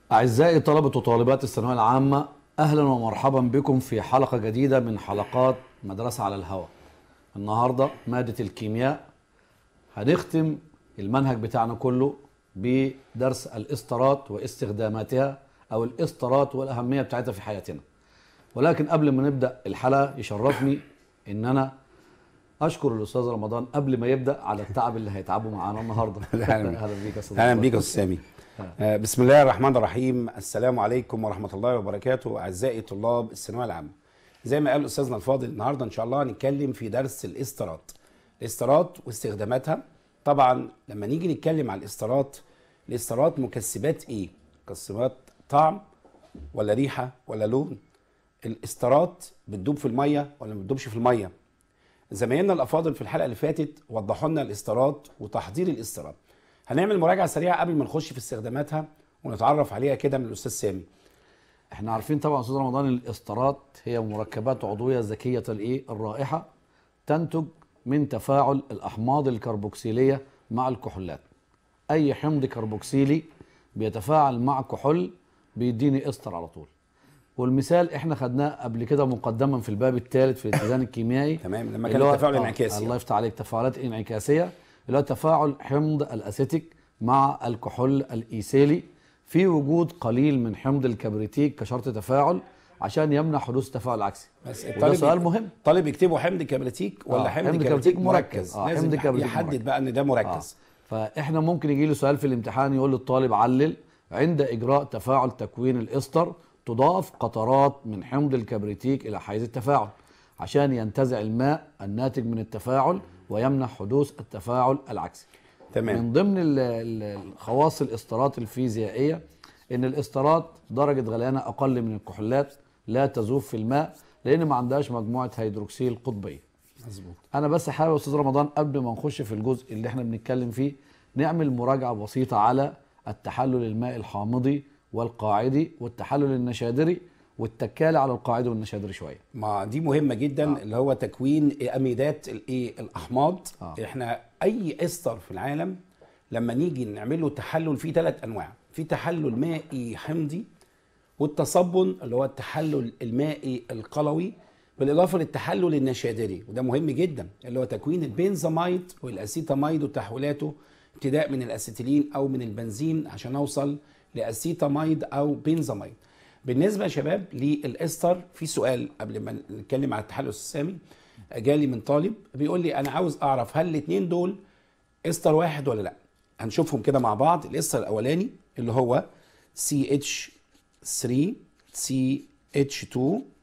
أعزائي طلبة وطالبات الثانوية العامة أهلا ومرحبا بكم في حلقة جديدة من حلقات مدرسة على الهواء النهاردة مادة الكيمياء هنختم المنهج بتاعنا كله بدرس الإسطرات واستخداماتها أو الإسطرات والأهمية بتاعتها في حياتنا ولكن قبل ما نبدأ الحلقة يشرفني إن أنا أشكر الأستاذ رمضان قبل ما يبدأ على التعب اللي هيتعبه معانا النهاردة أهلا بيك. أهلا بيك يا أستاذ اهلا رمضان. بيك يا استاذ سامي آه، بسم الله الرحمن الرحيم السلام عليكم ورحمه الله وبركاته اعزائي طلاب الثانويه العامه زي ما قال استاذنا الفاضل النهارده ان شاء الله هنتكلم في درس الاسترات الاسترات واستخداماتها طبعا لما نيجي نتكلم على الاسترات الاسترات مكسبات ايه مكسبات طعم ولا ريحه ولا لون الاسترات بتدوب في الميه ولا ما بتدوبش في الميه زمايلنا الافاضل في الحلقه اللي فاتت وضحوا لنا الاسترات وتحضير الاسترات هنعمل مراجعه سريعه قبل ما نخش في استخداماتها ونتعرف عليها كده من الاستاذ سامي احنا عارفين طبعا استاذ رمضان الاسطرات هي مركبات عضويه ذكيه الايه الرائحه تنتج من تفاعل الاحماض الكربوكسيليه مع الكحولات اي حمض كربوكسيلي بيتفاعل مع كحول بيديني استر على طول والمثال احنا خدناه قبل كده مقدما في الباب الثالث في الاتزان الكيميائي تمام، لما اللي كان هو- التفاعل آه، الانعكاسي. الله يفتح عليك تفاعلات انعكاسيه اللي هو تفاعل حمض الاسيتيك مع الكحول الايثيلي في وجود قليل من حمض الكبريتيك كشرط تفاعل عشان يمنع حدوث تفاعل عكسي بس وده سؤال مهم طالب يكتبه حمض كبريتيك ولا آه، حمض, حمض كبريتيك كبريتيك مركز, مركز. آه، لازم حمض كبريتيك يحدد مركز. بقى ان ده آه. مركز فاحنا ممكن يجي له سؤال في الامتحان يقول للطالب علل عند اجراء تفاعل تكوين الاستر تضاف قطرات من حمض الكبريتيك الى حيز التفاعل عشان ينتزع الماء الناتج من التفاعل ويمنع حدوث التفاعل العكسي تمام من ضمن ال- ال- الخواص الاسترات الفيزيائيه ان الاسترات درجه غليانها اقل من الكحولات لا تذوب في الماء لان ما عندهاش مجموعه هيدروكسيل قطبيه مظبوط انا بس حابب يا استاذ رمضان قبل ما نخش في الجزء اللي احنا بنتكلم فيه نعمل مراجعه بسيطه على التحلل المائي الحامضي والقاعدي والتحلل النشادري والتكالي على القاعدي والنشادري شويه ما دي مهمه جدا آه. اللي هو تكوين اميدات الايه الاحماض آه. آه. احنا اي استر في العالم لما نيجي نعمل له تحلل فيه ثلاث انواع في تحلل مائي حمضي والتصبن اللي هو التحلل المائي القلوي بالاضافه للتحلل النشادري وده مهم جدا اللي هو تكوين البنزاميد والاسيتاميد وتحويلاته ابتداء من الاسيتيلين او من البنزين عشان اوصل لاسيتاميد او بنزاميد بالنسبه يا شباب للاستر في سؤال قبل ما نتكلم على التحلل السامي جالي من طالب بيقول لي انا عاوز اعرف هل الاثنين دول استر واحد ولا لا هنشوفهم كده مع بعض الاستر الاولاني اللي هو CH3 CH2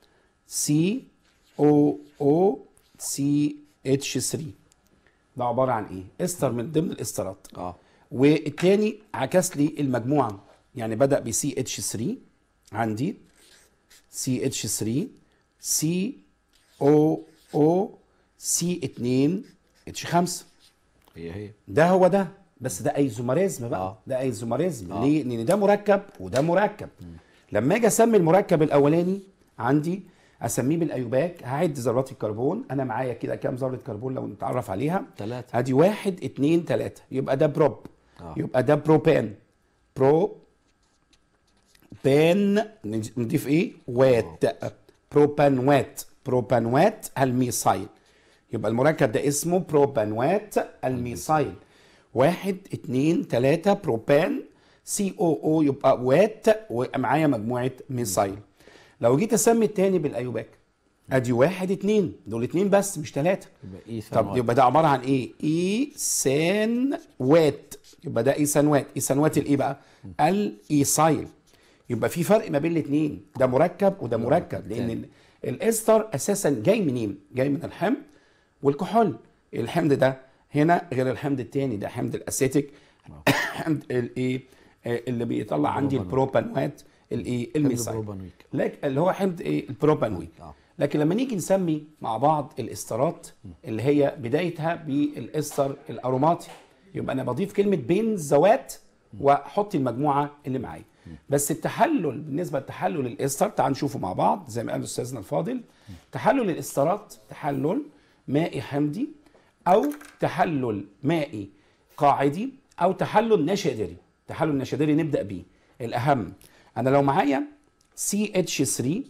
COO CH3 ده عباره عن ايه استر من ضمن الاسترات اه والتاني عكس لي المجموعه يعني بدا ب سي اتش 3 عندي سي اتش 3 سي او او سي 2 اتش 5 هي هي ده هو ده بس ده ايزومريزم بقى آه. آه. ده ايزومريزم آه. آه. ليه لان ده مركب وده مركب لما اجي اسمي المركب الاولاني عندي اسميه بالايوباك هعد ذرات الكربون انا معايا كده كام ذره كربون لو نتعرف عليها ثلاثة ادي واحد اتنين تلاتة يبقى ده بروب آه. آه. يبقى ده بروبان برو بان نضيف ايه وات بروبانوات بروبانوات الميثايل يبقى المركب ده اسمه بروبانوات الميثايل واحد اتنين تلاتة بروبان سي او او يبقى وات ومعايا مجموعة ميثايل لو جيت اسمي التاني بالايوباك ادي واحد اتنين دول اتنين بس مش تلاتة يبقى ايه طب يبقى ده عباره عن ايه؟ ايثانوات يبقى ده ايثانوات، ايثانوات الايه بقى؟ الايثايل يبقى في فرق ما بين الاثنين ده مركب وده مركب لان تاني. ال- الاستر اساسا جاي منين؟ جاي من الحمض والكحول الحمض ده هنا غير الحمض الثاني ده حمض الاسيتيك حمض الايه آه، اللي بيطلع عندي البروبانوات الايه الميثايل البروبانويك. لك اللي هو حمض ايه البروبانويك آه. لكن لما نيجي نسمي مع بعض الاسترات اللي هي بدايتها بالاستر الاروماتي يبقى انا بضيف كلمه بنزوات واحط المجموعه اللي معايا بس التحلل بالنسبه لتحلل الاستر تعال نشوفه مع بعض زي ما قال استاذنا الفاضل تحلل الاسترات تحلل مائي حمضي او تحلل مائي قاعدي او تحلل نشادري تحلل نشادري نبدا بيه الاهم انا لو معايا سي اتش 3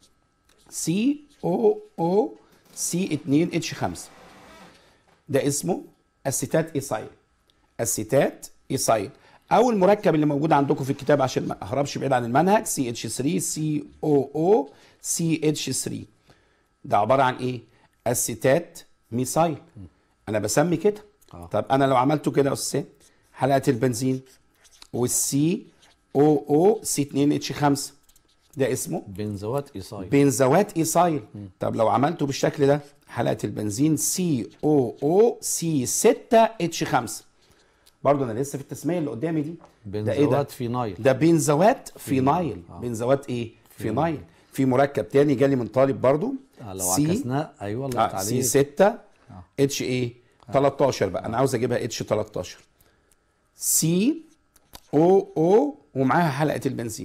سي او او سي 2 اتش 5 ده اسمه اسيتات ايسايل اسيتات ايسايل او المركب اللي موجود عندكم في الكتاب عشان ما اهربش بعيد عن المنهج سي اتش 3 سي او او سي اتش 3 ده عباره عن ايه اسيتات ميسايل انا بسمي كده آه. طب انا لو عملته كده يا استاذ حلقه البنزين والسي او او سي 2 اتش 5 ده اسمه بنزوات ايصايل بنزوات ايسايل طب لو عملته بالشكل ده حلقه البنزين سي او او سي 6 اتش 5 برضه انا لسه في التسميه اللي قدامي دي ده ايه ده بنزوات فينايل ده بنزوات فينايل بنزوات ايه فينايل في مركب تاني جالي من طالب برضه آه لو عكسناه ايوه الله يفتح آه سي عليك 6 اتش ايه 13 بقى انا عاوز اجيبها اتش 13 سي او او ومعاها حلقه البنزين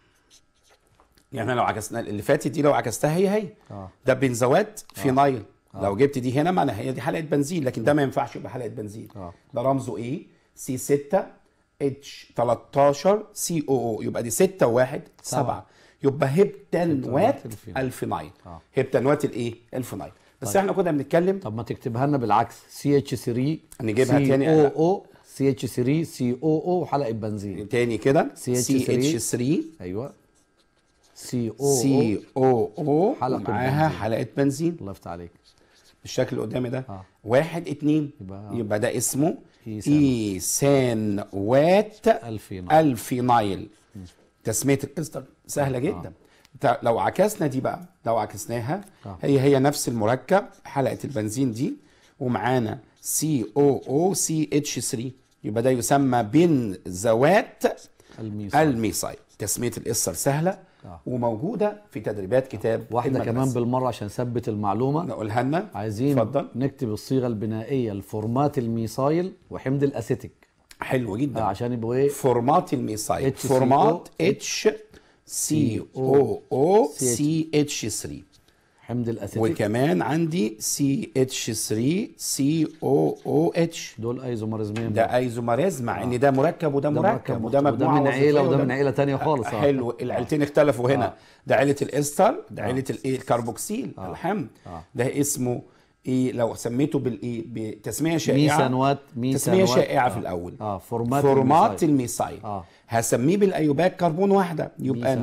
يعني أنا لو عكسنا اللي فاتت دي لو عكستها هي هي آه. ده بنزوات فينايل لو جبت دي هنا معناها هي دي حلقه بنزين لكن ده ما ينفعش يبقى حلقه بنزين آه. ده رمزه ايه سي 6 اتش 13 سي او او يبقى دي 6 و1 7 سبعة. يبقى هبتنوات الفينايل. الفينايل آه. هبتنوات الايه الفينايل بس احنا كنا بنتكلم طب ما تكتبها لنا بالعكس سي اتش 3 نجيبها سي تاني. او او سي اتش 3 سي او او حلقه بنزين تاني كده CH3. سي اتش 3 ايوه سي او او سي او او حلقة معاها بنزين. حلقه بنزين الله يفتح عليك بالشكل اللي قدامي ده آه. واحد اتنين يبقى- يبقى ده اسمه إيثان. ايثانوات الفينايل الفينايل تسميه الاستر سهله جدا آه. لو عكسنا دي بقى لو عكسناها آه. هي هي نفس المركب حلقه البنزين دي ومعانا سي او او سي اتش 3 يبقى ده يسمى بنزوات الميثايل الميثايل تسميه الاستر سهله آه. وموجوده في تدريبات كتاب واحده المدرسة. كمان بالمره عشان نثبت المعلومه نقولها لنا عايزين اتفضل نكتب الصيغه البنائيه لفورمات الميثايل وحمض الاسيتيك حلو جدا آه، عشان يبقوا ايه فورمات الميثايل HCO فورمات اتش سي او او سي اتش 3 حمض الاسيتيك وكمان عندي سي اتش 3 سي او او اتش دول ايزومرزمين ده ايزومريز مع ان ده مركب وده ده مركب وده وده مجموعه من عيله وظيفية وده من عيله تانية خالص آه. حلو العيلتين اختلفوا هنا آه. ده عيله الاستر ده عيله الايه الكربوكسيل الحمض آه. ده اسمه ايه لو سميته بالايه بتسميه شائعه ميثانوات تسميه ميثانوات شائعه في آه. الاول اه فورمات فورمات الميثايل. الميثايل آه. هسميه بالايوباك كربون واحده يبقى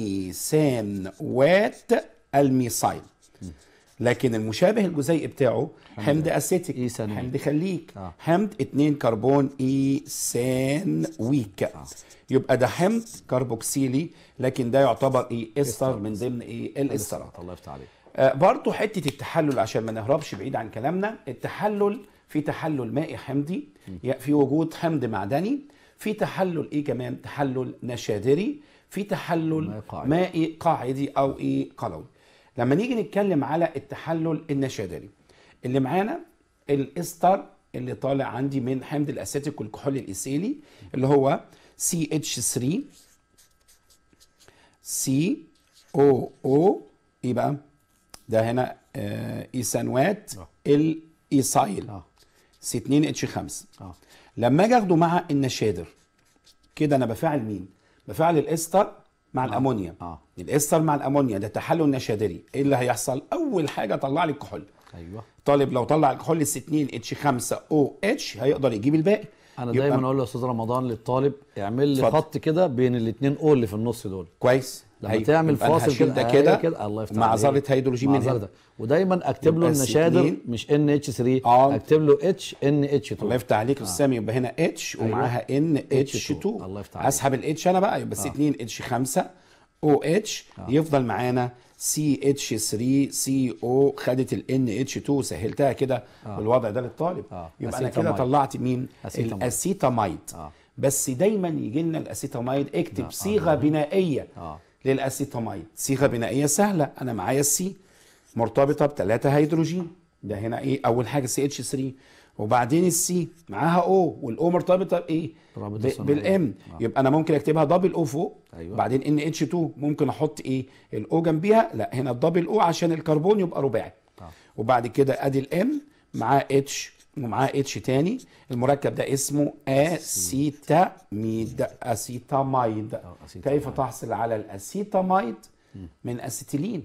ميثانوات الميثايل لكن المشابه الجزيئي بتاعه حمض اسيتيك إيثانول. حمض خليك آه. حمض 2 كربون ايثانويك يبقى ده حمض كربوكسيلي لكن ده يعتبر ايه استر من ضمن ايه الاسترات الله يفتح عليك آه، برضو حتة التحلل عشان ما نهربش بعيد عن كلامنا التحلل في تحلل مائي حمضي يا- في وجود حمض معدني في تحلل ايه كمان تحلل نشادري في تحلل مائي قاعدي. مائي قاعدي او ايه قلوي لما نيجي نتكلم على التحلل النشادري اللي معانا الاستر اللي طالع عندي من حمض الاسيتيك والكحول الايثيلي اللي هو CH3 سي او او ايه بقى ده هنا آه ايثانوات آه. الايثايل اه سي 2 اتش 5 اه لما اجي اخده مع النشادر كده انا بفعل مين بفعل الاستر مع الامونيا آه. الاستر مع الامونيا ده تحلل نشادري ايه اللي هيحصل اول حاجه طلع لي الكحول ايوه طالب لو طلع الكحول اس 2 اتش 5 او اتش هيقدر يجيب الباقي انا يبقى دايما اقول لاستاذ رمضان للطالب اعمل لي اتفضل. خط كده بين الاثنين او اللي في النص دول كويس لما أيوة. تعمل يبقى أنا فاصل هشيل كده ده أيوة كده الله يفتح مع عليك. ذره هيدروجين مع من ذرة هنا ده. ودايما اكتب له يبقى النشادر اتنين. مش ان اتش 3 آه. اكتب له اتش ان اتش 2 الله يفتح عليك يا استاذ سامي يبقى هنا اتش ومعاها ان اتش 2 الله يفتح عليك. اسحب الاتش انا بقى يبقى سي 2 اتش 5 او اتش يفضل معانا سي اتش 3 سي او خدت الان اتش 2 سهلتها كده بالوضع ده للطالب آه. يبقى انا كده أسيتاميد. طلعت مين أسيتاميد. الاسيتاميد آه. بس دايما يجي لنا الاسيتاميد اكتب صيغه بنائيه آه. للاسيتاميد صيغه بنائيه سهله انا معايا السي مرتبطه بثلاثه هيدروجين ده هنا ايه اول حاجه سي اتش 3 وبعدين السي معاها او والاو مرتبطه بايه رابطة ب- ثنائية. بالام آه. يبقى انا ممكن اكتبها دبل او فوق أيوة. بعدين ان اتش 2 ممكن احط ايه الاو جنبيها لا هنا الدبل او عشان الكربون يبقى رباعي آه. وبعد كده ادي الام مع اتش ومعاه اتش تاني المركب ده اسمه اسيتاميد اسيتاميد أسيتاميد. كيف تحصل على الاسيتاميد من اسيتيلين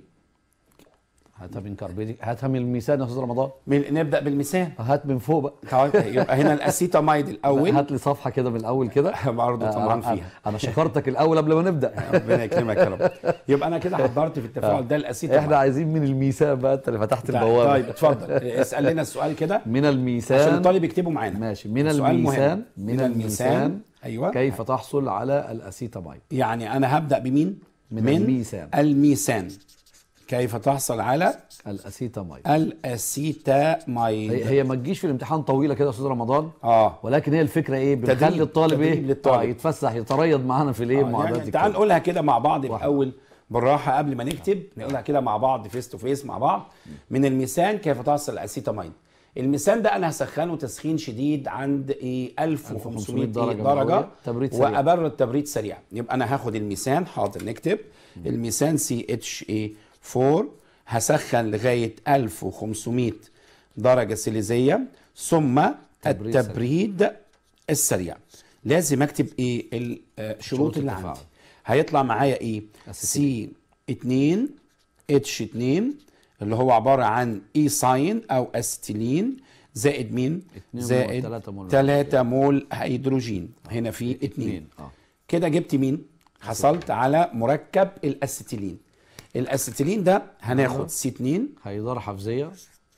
هاتها من كربيديك هاتها من الميزان يا استاذ رمضان من نبدا بالمثال هات من فوق بقى طيب يبقى هنا الاسيتاميد الاول هات لي صفحه كده من الاول كده برضه طبعا أنا- فيها انا شكرتك الاول قبل ما نبدا ربنا يكرمك يا رب يبقى انا كده حضرت في التفاعل ده الاسيتاميد احنا عايزين من الميزان بقى انت اللي فتحت طيب البوابه طيب، اتفضل اسال لنا السؤال كده من عشان الميزان الطالب يكتبه معانا ماشي من سؤال مهم. الميزان من الميزان ايوه كيف تحصل على الاسيتاميد يعني انا هبدا بمين من الميزان. الميزان كيف تحصل على الاسيتاميد الاسيتاميد هي, هي ما تجيش في الامتحان طويله كده يا استاذ رمضان اه ولكن هي الفكره ايه بنخلي تدريب- الطالب تدريب ايه للطالب. آه يتفسح يتريض معانا في الايه آه، معادلات يعني تعال الكلام. نقولها كده مع بعض الاول بالراحه قبل ما نكتب نقولها كده مع بعض فيس تو فيس مع بعض من الميزان كيف تحصل الاسيتاميد الميزان ده انا هسخنه تسخين شديد عند ايه 1500 درجة درجه, درجة مئوية. تبريد سريع. وابرد تبريد سريع يبقى انا هاخد الميزان حاضر نكتب الميزان سي اتش اي 4 هسخن لغايه 1500 درجه سيليزيه ثم تبريد التبريد السريع لازم اكتب ايه الشروط شروط اللي التفاعل. عندي هيطلع معايا ايه سي 2 اتش 2 اللي هو عباره عن اي ساين او استيلين زائد مين اتنين زائد تلاتة مول. 3 مول هيدروجين هنا في 2 اتنين اه كده جبت مين حصلت على مركب الاسيتيلين الاسيتيلين ده هناخد سي 2 هيدار حفظيه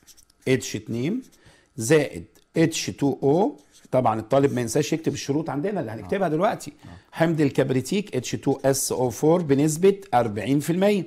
اتش 2 زائد اتش 2 او طبعا الطالب ما ينساش يكتب الشروط عندنا اللي هنكتبها دلوقتي حمض الكبريتيك اتش 2 اس او 4 بنسبه 40%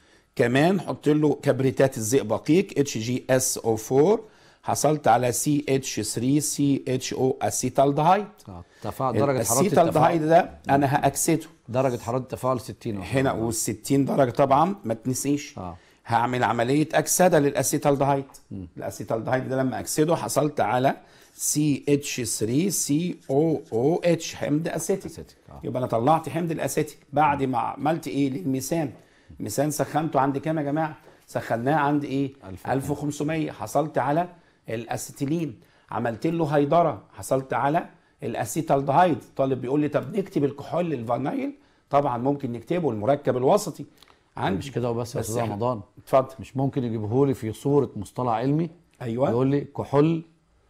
كمان حط له كبريتات الزئبقيق اتش جي اس او 4 حصلت على سي اتش 3 سي اتش او اسيتالدهايد اه تفاعل درجه حراره الاسيتالدهايد التفاعل ده انا هاكسده درجه حراره التفاعل 60 أهو. هنا وال60 درجه طبعا ما تنسيش آه. هعمل عمليه اكسده للاسيتالدهايد الاسيتالدهايد ده لما اكسده حصلت على سي اتش 3 سي او او اتش حمض اسيتيك أسيتيك، آه. يبقى انا طلعت حمض الاسيتيك بعد ما عملت ايه للميثان الميثان سخنته عند كام يا جماعه سخناه عند ايه 1500. 1500 حصلت على الاسيتيلين عملت له هيدره حصلت على الاسيتالدهايد الطالب بيقول لي طب نكتب الكحول الفانيل طبعا ممكن نكتبه المركب الوسطي عندي مش كده وبس يا بس استاذ إحنا- رمضان اتفضل مش ممكن يجيبه لي في صوره مصطلح علمي ايوه يقول لي كحول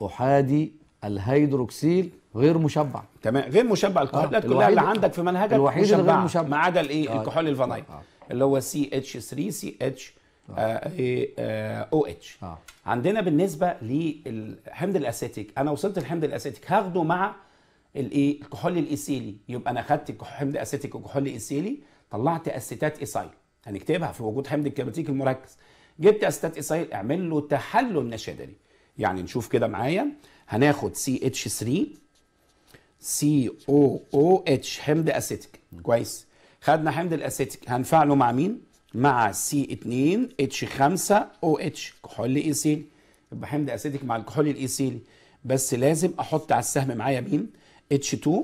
احادي الهيدروكسيل غير مشبع تمام غير مشبع الكحولات آه، كلها اللي الوحيد- عندك في منهجك الوحيد اللي غير مشبعة، مشبع. ما عدا الايه آه. الكحول الفانيل آه. اللي هو سي اتش 3 سي اتش او اتش آه. عندنا بالنسبه للحمض الاسيتيك انا وصلت الحمض الاسيتيك هاخده مع الايه الكحول الايثيلي يبقى انا خدت الكح- حمض اسيتيك وكحول ايثيلي طلعت اسيتات ايثايل هنكتبها في وجود حمض الكبريتيك المركز جبت اسيتات ايثايل اعمل له تحلل نشادري يعني نشوف كده معايا هناخد سي اتش 3 سي او او اتش حمض اسيتيك كويس خدنا حمض الاسيتيك هنفعله مع مين مع سي 2 اتش 5 او اتش كحول ايثيلي يبقى حمض اسيتيك مع الكحول الايثيلي بس لازم احط على السهم معايا مين اتش 2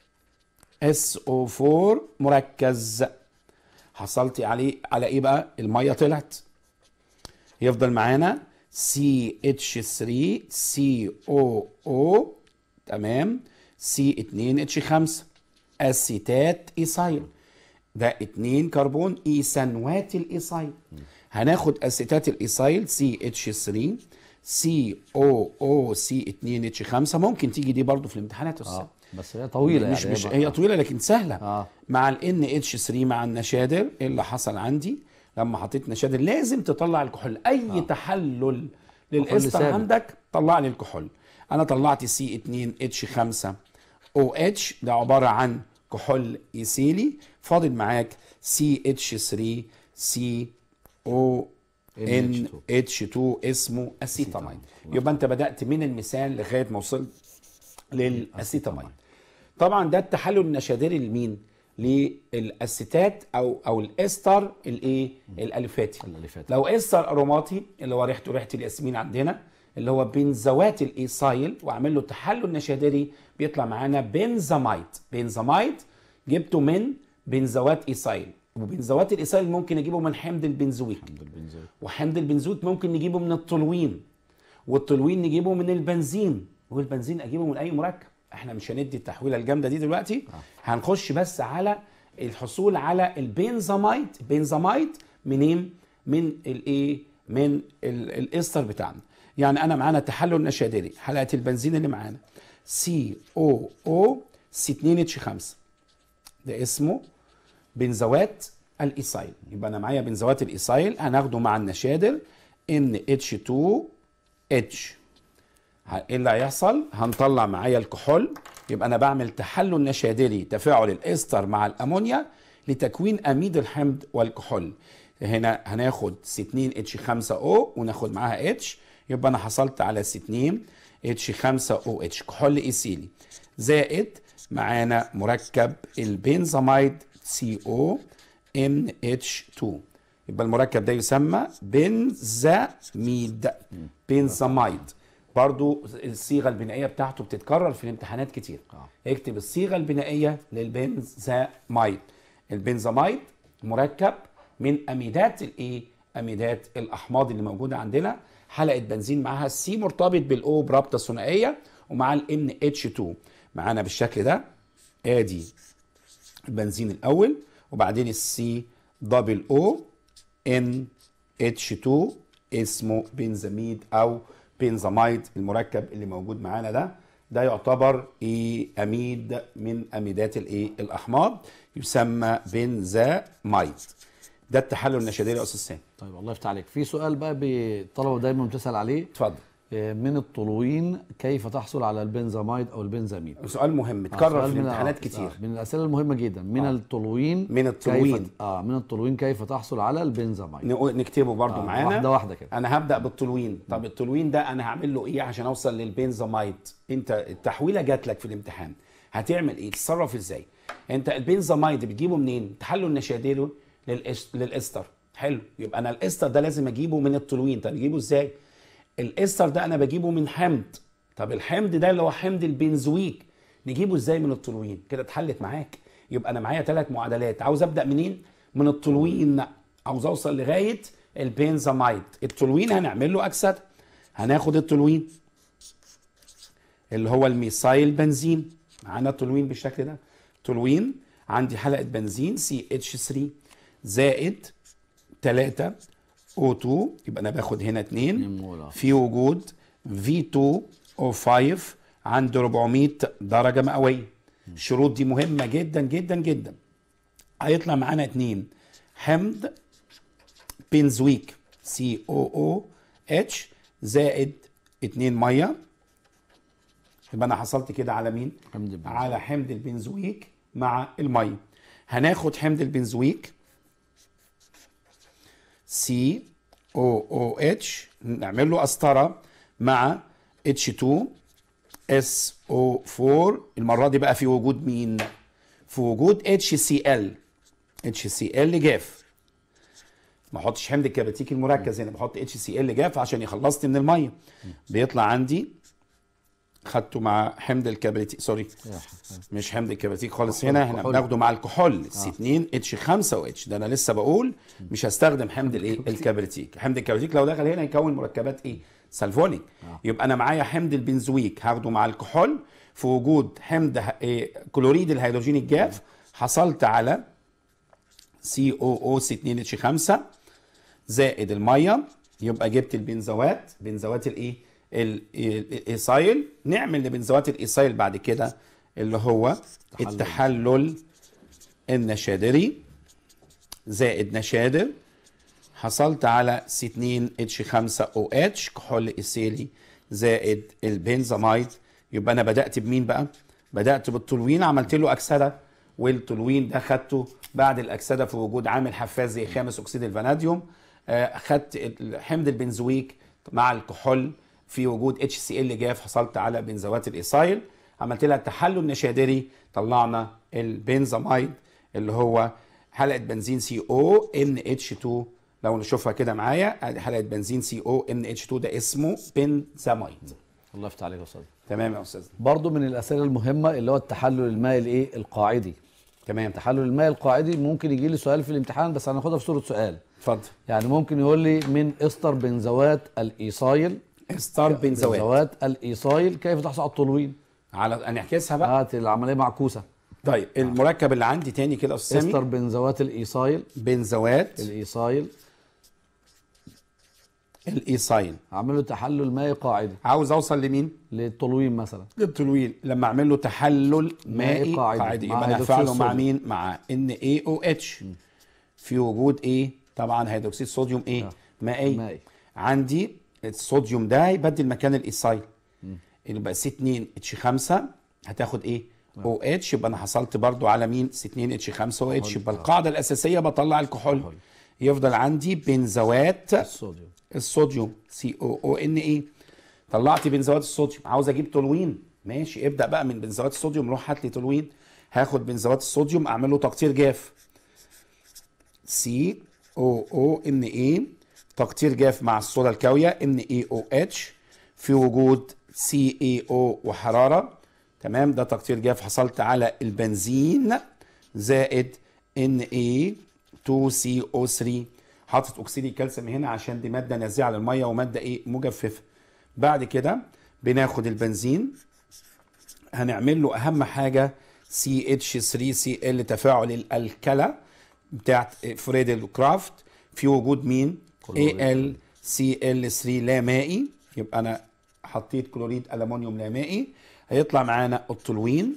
اس او 4 مركز حصلت عليه على ايه بقى الميه طلعت يفضل معانا سي اتش 3 سي او او تمام سي 2 اتش 5 اسيتات ايثايل ده 2 كربون ايثانوات الايثايل هناخد اسيتات الايثايل سي اتش 3 سي او او سي 2 اتش 5 ممكن تيجي دي برضو في الامتحانات يا استاذ اه بس هي طويله مش يعني مش بقى- هي طويله لكن سهله آه. مع ال ان اتش 3 مع النشادر ايه اللي حصل عندي لما حطيت نشادر لازم تطلع الكحول اي آه. تحلل للاستر ثابت. عندك طلع لي الكحول انا طلعت سي 2 اتش 5 او اتش ده عباره عن كحول ايثيلي فاضل معاك سي اتش 3 سي او ان NH2. اتش 2 اسمه اسيتامين يبقى انت بدات من المثال لغايه ما وصلت للاسيتامين طبعا ده التحلل النشادري لمين للاسيتات او او الاستر الايه الالفاتي الألفاتي. لو استر اروماتي اللي هو ريحته ريحه الياسمين عندنا اللي هو بنزوات الايثايل واعمل له تحلل نشادري بيطلع معانا بنزامايد بنزامايد جبته من بنزوات ايثايل وبنزوات الايثايل ممكن اجيبه من حمض البنزويك البنزين. وحمض البنزويك ممكن نجيبه من التولوين والتولوين نجيبه من البنزين والبنزين اجيبه من اي مركب احنا مش هندي التحويله الجامده دي دلوقتي هنخش بس على الحصول على البنزاميد بنزاميد منين من الايه من ال- الاستر بتاعنا يعني انا معانا تحلل نشادري حلقه البنزين اللي معانا سي او او سي 2 اتش 5 ده اسمه بنزوات الايسايل يبقى انا معايا بنزوات الايسايل هناخده مع النشادر ان اتش 2 اتش ايه اللي هيحصل هنطلع معايا الكحول يبقى انا بعمل تحلل نشادري تفاعل الاستر مع الامونيا لتكوين اميد الحمض والكحول هنا هناخد سي 2 اتش 5 او وناخد معاها اتش يبقى انا حصلت على سي 2 اتش 5 او اتش كحول ايثيلي زائد معانا مركب البنزاميد سي او ان اتش 2 يبقى المركب ده يسمى بنزاميد بنزاميد برضو الصيغه البنائيه بتاعته بتتكرر في الامتحانات كتير آه. اكتب الصيغه البنائيه للبنزاميد البنزاميد مركب من اميدات الايه اميدات الاحماض اللي موجوده عندنا حلقه بنزين معاها السي مرتبط بالاو برابطه ثنائيه ومع الان اتش 2 معانا بالشكل ده ادي البنزين الاول وبعدين السي دبل او ان اتش 2 اسمه بنزاميد او بنزاميد المركب اللي موجود معانا ده ده يعتبر ايه اميد من اميدات الايه الاحماض يسمى بنزاميد ده التحلل النشادري يا استاذ سامي طيب الله يفتح عليك في سؤال بقى الطلبه دايما بتسال عليه اتفضل آه، من الطولوين كيف تحصل على البنزاميد او البنزامين سؤال مهم آه، اتكرر سؤال في من- الامتحانات آه، كتير آه، من الاسئله المهمه جدا من آه. الطولوين من الطولوين. كيف اه من الطولوين كيف تحصل على البنزاميد نقول- نكتبه برضو آه، معانا واحده واحده كده انا هبدا بالتولوين طب التولوين ده انا هعمل له ايه عشان اوصل للبنزاميد انت التحويله جات لك في الامتحان هتعمل ايه تتصرف ازاي انت البنزاميد بتجيبه منين تحلل نشادره للإس... للاستر حلو يبقى انا الاستر ده لازم اجيبه من التولوين طب اجيبه ازاي الاستر ده انا بجيبه من حمض طب الحمض ده اللي هو حمض البنزويك نجيبه ازاي من التولوين كده اتحلت معاك يبقى انا معايا ثلاث معادلات عاوز ابدا منين من التولوين عاوز اوصل لغايه البنزاميد التولوين هنعمل له اكسده هناخد التولوين اللي هو الميثايل بنزين معانا التولوين بالشكل ده تولوين عندي حلقه بنزين سي اتش 3 زائد 3 او 2 يبقى انا باخد هنا 2 اتنين مول، آه. في وجود في 2 او 5 عند 400 درجه مئويه الشروط دي مهمه جدا جدا جدا هيطلع معانا 2 حمض بنزويك سي او او اتش زائد 2 ميه يبقى انا حصلت كده على مين؟ حمض البنزويك. على حمض البنزويك مع الميه هناخد حمض البنزويك سي او او اتش نعمل له قسطره مع اتش 2 اس او 4 المره دي بقى في وجود مين؟ في وجود اتش سي ال اتش سي ال جاف ما احطش حمض الكبريتيك المركز هنا بحط اتش سي ال جاف عشان يخلصني من الميه بيطلع عندي خدته مع حمض الكبريتيك سوري مش حمض الكبريتيك خالص هنا احنا كحول. بناخده مع الكحول سي 2 اتش 5 و اتش ده انا لسه بقول مش هستخدم حمض الايه الكبريتيك حمض الكبريتيك لو دخل هنا يكون مركبات ايه سلفونيك يبقى انا معايا حمض البنزويك هاخده مع الكحول في وجود حمض ه- إيه كلوريد الهيدروجين الجاف حصلت على سي او او سي 2 اتش 5 زائد الميه يبقى جبت البنزوات بنزوات الايه ال- ال- الايسايل نعمل لبنزوات الايسايل بعد كده اللي هو التحلل النشادري زائد نشادر حصلت على سي 2 اتش 5 او اتش كحول ايثيلي زائد البنزاميد يبقى انا بدات بمين بقى بدات بالتولوين عملت له اكسده والتولوين ده خدته بعد الاكسده في وجود عامل حفاز زي خامس اكسيد الفاناديوم آه، خدت ال- حمض البنزويك مع الكحول في وجود اتش سي ال جاف حصلت على بنزوات الايسايل عملت لها تحلل نشادري طلعنا البنزاميد اللي هو حلقه بنزين سي او ان اتش 2 لو نشوفها كده معايا ادي حلقه بنزين سي او ان اتش 2 ده اسمه بنزاميد الله يفتح عليك يا استاذ تمام يا استاذ برضو من الاسئله المهمه اللي هو التحلل المائي الايه القاعدي تمام التحلل المائي القاعدي ممكن يجي لي سؤال في الامتحان بس هناخدها في صوره سؤال اتفضل يعني ممكن يقول لي من استر بنزوات الايصايل استار بنزوات بنزوات الايصايل كيف تحصل على التولوين على هنعكسها بقى هات العمليه معكوسه طيب المركب اللي عندي تاني كده يا استاذ استر سامي بنزوات الايصايل بنزوات الايصايل الايساين اعمل له تحلل مائي قاعدي عاوز اوصل لمين للتولوين مثلا للتلوين لما اعمل له تحلل مائي مائي قاعدي. قاعدي مع يبقى انا هيدروكسيد هفعله مع الصوديوم. مين مع ان اي او اتش في وجود ايه طبعا هيدروكسيد صوديوم ايه آه. مائي مائي عندي الصوديوم ده هيبدل مكان الايسايل يبقى سي 2 اتش 5 هتاخد ايه او اتش يبقى انا حصلت برضو على مين سي 2 اتش 5 او اتش يبقى القاعده الاساسيه بطلع الكحول كحول. يفضل عندي بنزوات الصوديوم الصوديوم سي او او ان اي طلعت بنزوات الصوديوم عاوز اجيب تولوين ماشي ابدا بقى من بنزوات الصوديوم روح هات لي تولوين هاخد بنزوات الصوديوم اعمل له تقطير جاف سي او او ان اي تقطير جاف مع الصودا الكاويه ان اي او اتش في وجود سي اي او وحراره تمام ده تقطير جاف حصلت على البنزين زائد ان اي 2 سي او 3 حاطط اكسيد الكالسيوم هنا عشان دي ماده نازعه للميه وماده ايه مجففه بعد كده بناخد البنزين هنعمل له اهم حاجه سي اتش 3 سي ال تفاعل الالكله بتاعت فريدل كرافت في وجود مين كلوريد. اي ال سي ال 3 لا مائي يبقى انا حطيت كلوريد المونيوم لا مائي هيطلع معانا التولوين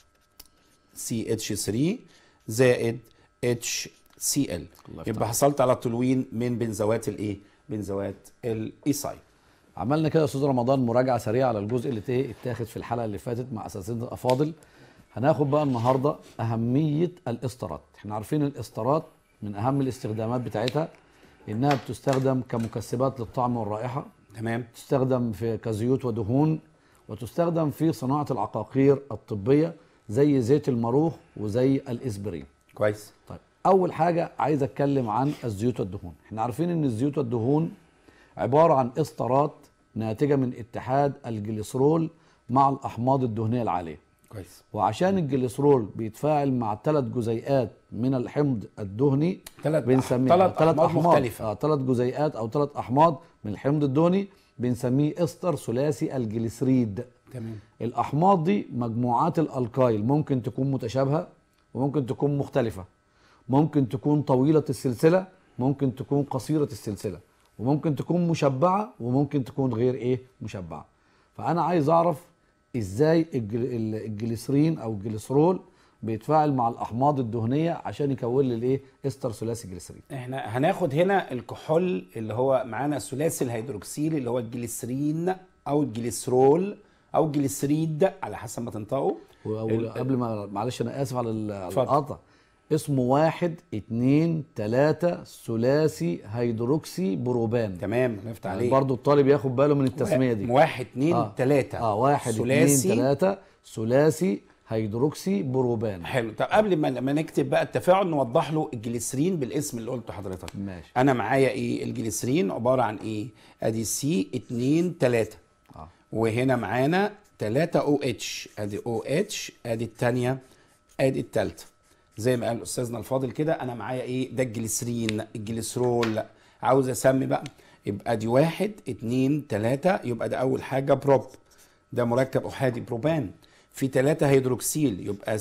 سي اتش 3 زائد اتش سي ال الله يفتح يبقى حصلت على التولوين من بنزوات الايه بنزوات الايساي عملنا كده يا استاذ رمضان مراجعه سريعه على الجزء اللي ايه اتاخد في الحلقه اللي فاتت مع اساتذتنا الافاضل هناخد بقى النهارده اهميه الاستارات احنا عارفين الاستارات من اهم الاستخدامات بتاعتها انها بتستخدم كمكسبات للطعم والرائحه تمام تستخدم في كزيوت ودهون وتستخدم في صناعه العقاقير الطبيه زي زيت الماروخ وزي الاسبرين كويس طيب اول حاجه عايز اتكلم عن الزيوت والدهون احنا عارفين ان الزيوت والدهون عباره عن استارات ناتجه من اتحاد الجليسرول مع الاحماض الدهنيه العاليه كويس وعشان الجليسرول بيتفاعل مع ثلاث جزيئات من الحمض الدهني ثلاث بنسميها ثلاث ثلاث احماض مختلفه اه ثلاث جزيئات او ثلاث احماض من الحمض الدهني بنسميه استر ثلاثي الجليسريد تمام الاحماض دي مجموعات الالكايل ممكن تكون متشابهه وممكن تكون مختلفه ممكن تكون طويله السلسله ممكن تكون قصيره السلسله وممكن تكون مشبعه وممكن تكون غير ايه مشبعه فانا عايز اعرف ازاي الجل- ال- الجليسرين او الجليسرول بيتفاعل مع الاحماض الدهنيه عشان يكون لي الايه استر ثلاثي جليسرين احنا هناخد هنا الكحول اللي هو معانا ثلاثي الهيدروكسيل اللي هو الجليسرين او الجليسرول او الجليسريد على حسب ما تنطقوا ال- وقبل ما معلش انا اسف على ال- على اتفضل. القطع اسمه واحد اتنين تلاتة ثلاثي هيدروكسي بروبان تمام نفتح عليه برضو الطالب ياخد باله من التسمية دي واحد اتنين آه. تلاتة اه واحد ثلاثي اتنين تلاتة ثلاثي هيدروكسي بروبان حلو طب قبل ما ما نكتب بقى التفاعل نوضح له الجليسرين بالاسم اللي قلته حضرتك ماشي انا معايا ايه الجليسرين عباره عن ايه ادي سي 2 3 اه وهنا معانا 3 او اتش ادي او اتش ادي الثانيه ادي الثالثه زي ما قال استاذنا الفاضل كده انا معايا ايه ده الجليسرين الجليسرول عاوز اسمي بقى يبقى دي واحد اتنين تلاتة يبقى ده اول حاجه بروب ده مركب احادي بروبان في تلاتة هيدروكسيل يبقى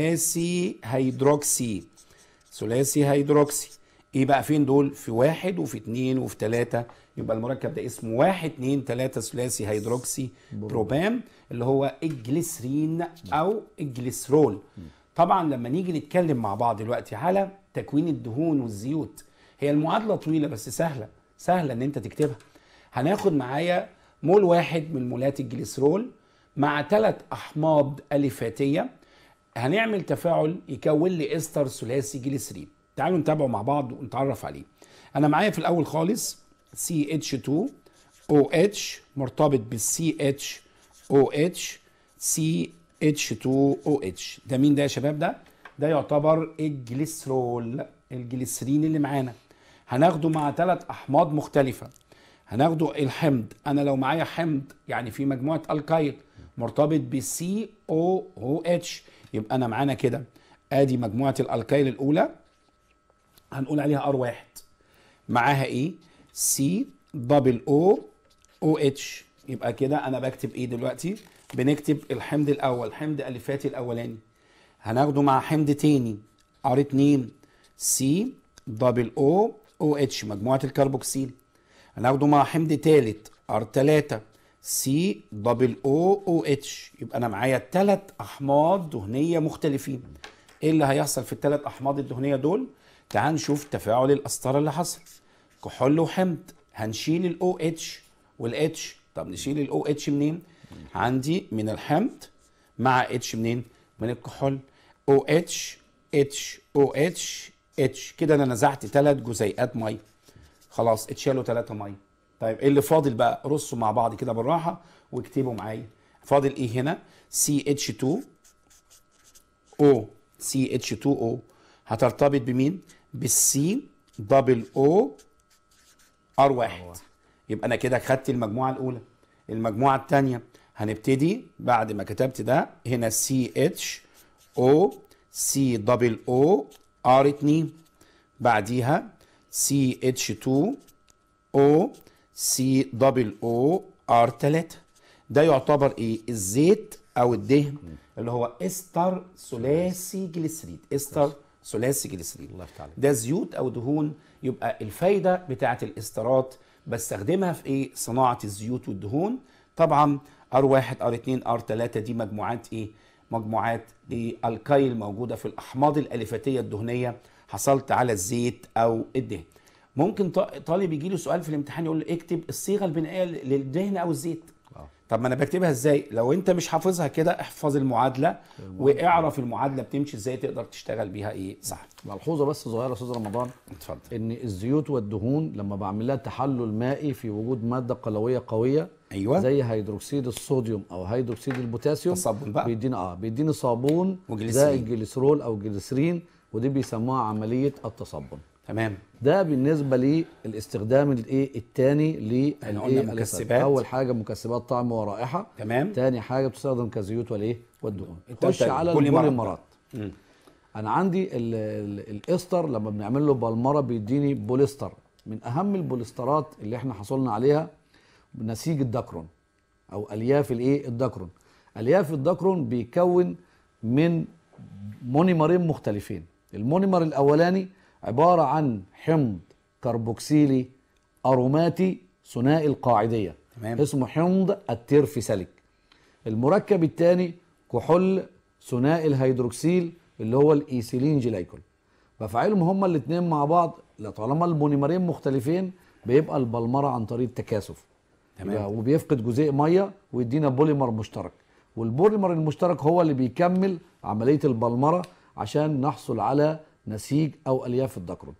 ثلاثي هيدروكسي ثلاثي هيدروكسي ايه بقى فين دول في واحد وفي اتنين وفي تلاتة يبقى المركب ده اسمه واحد اتنين تلاتة ثلاثي هيدروكسي بروبام اللي هو الجليسرين او الجليسرول طبعا لما نيجي نتكلم مع بعض دلوقتي على تكوين الدهون والزيوت هي المعادله طويله بس سهله سهله ان انت تكتبها هناخد معايا مول واحد من مولات الجليسرول مع ثلاث احماض الفاتيه هنعمل تفاعل يكون لي استر ثلاثي جليسرين تعالوا نتابعه مع بعض ونتعرف عليه انا معايا في الاول خالص CH2 OH مرتبط بالسي اتش او اتش سي اتش 2 او اتش ده مين ده يا شباب ده ده يعتبر الجليسرول الجليسرين اللي معانا هناخده مع ثلاث احماض مختلفه هناخده الحمض انا لو معايا حمض يعني في مجموعه الكايل مرتبط بالسي او او اتش يبقى انا معانا كده ادي مجموعه الالكايل الاولى هنقول عليها ار واحد معاها ايه سي دبل او او اتش يبقى كده انا بكتب ايه دلوقتي بنكتب الحمض الاول حمض الفاتي الاولاني هناخده مع حمض تاني ار 2 سي دبل او او اتش مجموعه الكربوكسيل هناخده مع حمض تالت ار 3 سي دبل او او اتش يبقى انا معايا ثلاث احماض دهنيه مختلفين ايه اللي هيحصل في الثلاث احماض الدهنيه دول تعال نشوف تفاعل القسطره اللي حصل كحول وحمض هنشيل الاو اتش والاتش طب نشيل الاو اتش منين عندي من الحمض مع اتش منين من الكحول او اتش اتش او اتش اتش كده انا نزعت ثلاث جزيئات ميه خلاص اتشالوا ثلاثة ميه طيب ايه اللي فاضل بقى رصوا مع بعض كده بالراحه واكتبوا معايا فاضل ايه هنا سي اتش 2 او سي اتش 2 او هترتبط بمين بالسي دبل او ار واحد يبقى انا كده خدت المجموعه الاولى المجموعه الثانيه هنبتدي بعد ما كتبت ده هنا سي اتش او سي دبل او ار 2 بعديها سي اتش 2 او سي دبل او ار 3 ده يعتبر ايه الزيت او الدهن اللي هو استر ثلاثي جليسريد استر ثلاثي جليسريد الله يفتح عليك. ده زيوت او دهون يبقى الفايده بتاعه الاسترات بستخدمها في ايه صناعه الزيوت والدهون طبعا ار 1 ار 2 ار 3 دي مجموعات ايه مجموعات ايه الكايل موجوده في الاحماض الاليفاتيه الدهنيه حصلت على الزيت او الدهن ممكن ط- طالب يجي له سؤال في الامتحان يقول له اكتب الصيغه البنائيه للدهن او الزيت آه. طب ما انا بكتبها ازاي لو انت مش حافظها كده احفظ المعادله واعرف المعادله بتمشي ازاي تقدر تشتغل بيها ايه صح ملحوظه بس صغيره يا استاذ رمضان اتفضل ان الزيوت والدهون لما بعمل لها تحلل مائي في وجود ماده قلويه قويه ايوه زي هيدروكسيد الصوديوم او هيدروكسيد البوتاسيوم تصبن بقى. بيدينا اه بيديني صابون وجليسرين. زي الجليسرول او الجليسرين ودي بيسموها عمليه التصبن تمام ده بالنسبه للاستخدام الايه الثاني احنا قلنا للايه مكسبات. اول حاجه مكسبات طعم ورائحه تمام تاني حاجه بتستخدم كزيوت والايه والدهون التالتة خش على البوليمرات. البوليمرات مم. انا عندي ال- ال- الاستر لما بنعمل له بالمره بيديني بوليستر من اهم البوليسترات اللي احنا حصلنا عليها نسيج الدكرون او الياف الايه الدكرون الياف الدكرون بيكون من مونيمرين مختلفين المونيمر الاولاني عباره عن حمض كربوكسيلي اروماتي ثنائي القاعديه تمام. اسمه حمض التيرفيساليك المركب الثاني كحول ثنائي الهيدروكسيل اللي هو الايثيلين جلايكول بفعلهم هما الاثنين مع بعض لا طالما المونيمرين مختلفين بيبقى البلمره عن طريق التكاثف تمام. يبقى- وبيفقد جزيء ميه ويدينا بوليمر مشترك والبوليمر المشترك هو اللي بيكمل عمليه البلمره عشان نحصل على نسيج او الياف الدكرون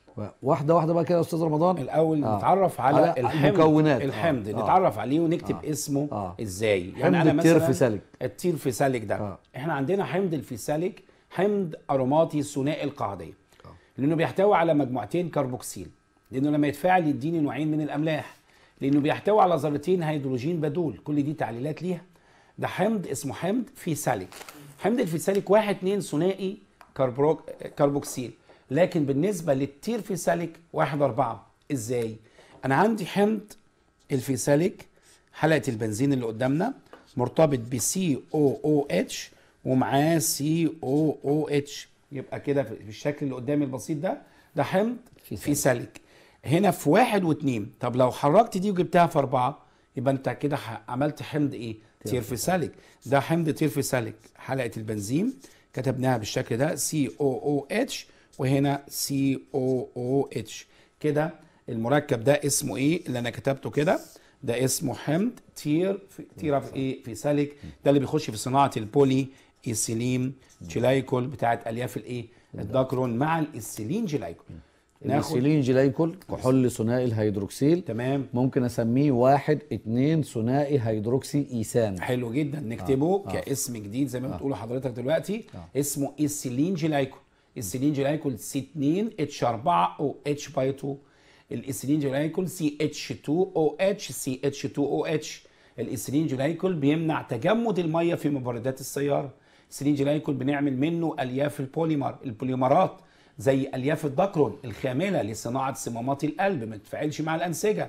واحده واحده بقى كده يا استاذ رمضان الاول آه. نتعرف على, على الحمض المكونات. آه. الحمض آه. نتعرف عليه ونكتب آه. اسمه آه. ازاي حمض التيرفيساليك. التيرفيساليك ده آه. احنا عندنا حمض الفيساليك حمض اروماتي ثنائي القاعديه لانه بيحتوي على مجموعتين كربوكسيل لانه لما يتفاعل يديني نوعين من الاملاح لانه بيحتوي على ذرتين هيدروجين بدول كل دي تعليلات ليها ده حمض اسمه حمض فيساليك حمض الفيساليك واحد اتنين ثنائي كربروك كربوكسيل لكن بالنسبه للتير فيساليك واحد أربعة ازاي انا عندي حمض الفيساليك حلقه البنزين اللي قدامنا مرتبط ب سي او او اتش ومعاه سي او او اتش يبقى كده في الشكل اللي قدامي البسيط ده ده حمض فيساليك. فيساليك هنا في واحد واثنين طب لو حركت دي وجبتها في اربعه يبقى انت كده ح- عملت حمض ايه؟ تيرفيساليك ده حمض تيرفيساليك حلقه البنزين كتبناها بالشكل ده سي او او اتش وهنا سي او او اتش كده المركب ده اسمه ايه اللي انا كتبته كده ده اسمه حمض تير تير ايه فيساليك ده اللي بيخش في صناعه البولي ايثيلين جلايكول بتاعت الياف الايه الدكرون مع الايثيلين جلايكول ناخد الايثيلين جلايكول كحول ثنائي الهيدروكسيل تمام ممكن اسميه واحد اتنين ثنائي هيدروكسي ايثان حلو جدا نكتبه آه. كاسم جديد زي ما بتقولوا حضرتك دلوقتي آه. اسمه ايثيلين جلايكول ايثيلين جلايكول سي 2 اتش 4 او اتش باي 2 الايثيلين جلايكول سي اتش 2 او اتش سي اتش 2 او اتش الايثيلين جلايكول بيمنع تجمد الميه في مبردات السياره الايثيلين جلايكول بنعمل منه الياف البوليمر البوليمرات زي الياف الدكرون الخامله لصناعه صمامات القلب ما تتفاعلش مع الانسجه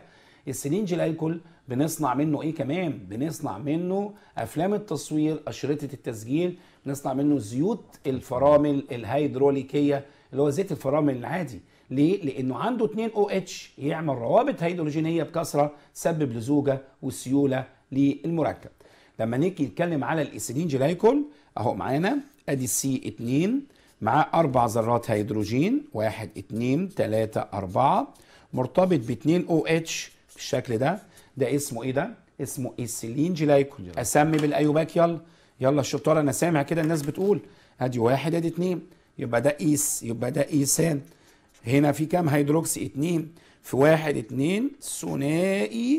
السيلين جلايكول بنصنع منه ايه كمان بنصنع منه افلام التصوير اشرطه التسجيل بنصنع منه زيوت الفرامل الهيدروليكيه اللي هو زيت الفرامل العادي ليه؟ لانه عنده 2 او اتش يعمل روابط هيدروجينيه بكثره تسبب لزوجه وسيوله للمركب. لما نيجي نتكلم على الايثيلين جلايكول اهو معانا ادي سي 2 معاه اربع ذرات هيدروجين 1 2 3 4 مرتبط ب 2 او اتش بالشكل ده ده اسمه ايه ده؟ اسمه ايثيلين جلايكول اسمي بالايوباك يلا يلا الشطاره انا سامع كده الناس بتقول ادي واحد ادي اتنين يبقى ده ايس يبقى ده ايسان هنا في كام هيدروكسي اتنين في واحد اتنين ثنائي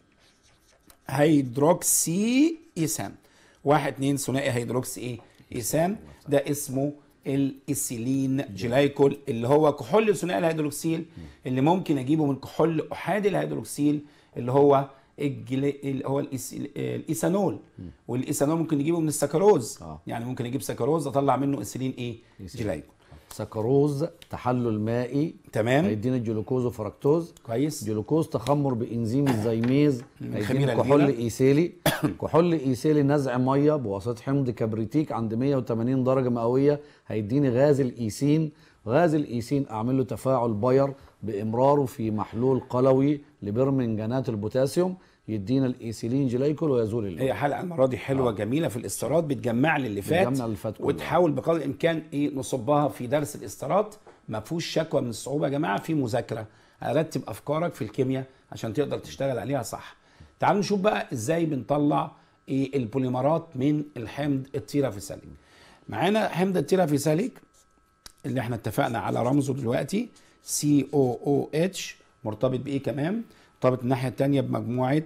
هيدروكسي ايسان واحد اتنين ثنائي هيدروكسي ايه ايسان ده اسمه الايثيلين جلايكول اللي هو كحول ثنائي الهيدروكسيل اللي ممكن اجيبه من كحول احادي الهيدروكسيل اللي هو الجلي... اللي هو الإيس... الايثانول والايثانول ممكن نجيبه من السكروز آه. يعني ممكن اجيب سكروز اطلع منه ايثيلين ايه جلايكول سكروز تحلل مائي تمام هيدينا الجلوكوز وفركتوز كويس جلوكوز تخمر بانزيم الزيميز الخميرة هيدينا كحول الجميلة. ايثيلي كحول ايثيلي نزع ميه بواسطه حمض كبريتيك عند 180 درجه مئويه هيديني غاز الايثين غاز الايثين اعمل له تفاعل باير بامراره في محلول قلوي لبرمنجانات البوتاسيوم يدينا الايثيلين جلايكول ويزول اللون هي حلقه المره دي حلوه آه. جميله في الاستيراد بتجمع لي اللي فات بتجمع اللي فات كله. وتحاول بقدر الامكان ايه نصبها في درس الاستيراد ما فيهوش شكوى من الصعوبه يا جماعه في مذاكره ارتب افكارك في الكيمياء عشان تقدر تشتغل عليها صح تعالوا نشوف بقى ازاي بنطلع ايه البوليمرات من الحمض التيرافيساليك معانا حمض التيرافيساليك اللي احنا اتفقنا على رمزه دلوقتي سي او او اتش مرتبط بايه كمان مرتبط الناحيه الثانيه بمجموعه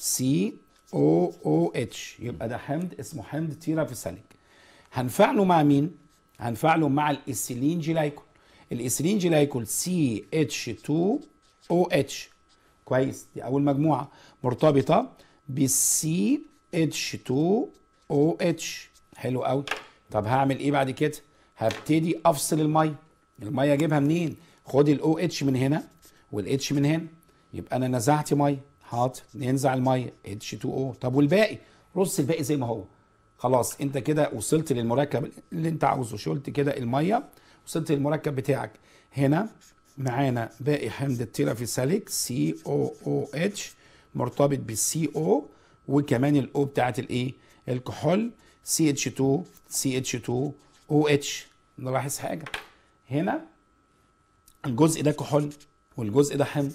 سي او او اتش يبقى ده حمض اسمه حمض تيرافيساليك هنفعله مع مين هنفعله مع الايثيلين جلايكول الايثيلين جلايكول سي اتش 2 او اتش كويس دي اول مجموعه مرتبطه بالسي اتش 2 او اتش حلو قوي طب هعمل ايه بعد كده هبتدي افصل الميه الميه اجيبها منين خد الاو اتش من هنا والاتش من هنا يبقى انا نزعت ميه حاضر ننزع الميه اتش 2 او طب والباقي رص الباقي زي ما هو خلاص انت كده وصلت للمركب اللي انت عاوزه شلت كده الميه وصلت للمركب بتاعك هنا معانا باقي حمض التيرافيساليك سي او او اتش مرتبط بالسي او وكمان الاو بتاعت الايه الكحول سي اتش 2 سي اتش 2 او اتش نلاحظ حاجه هنا الجزء ده كحول والجزء ده حمض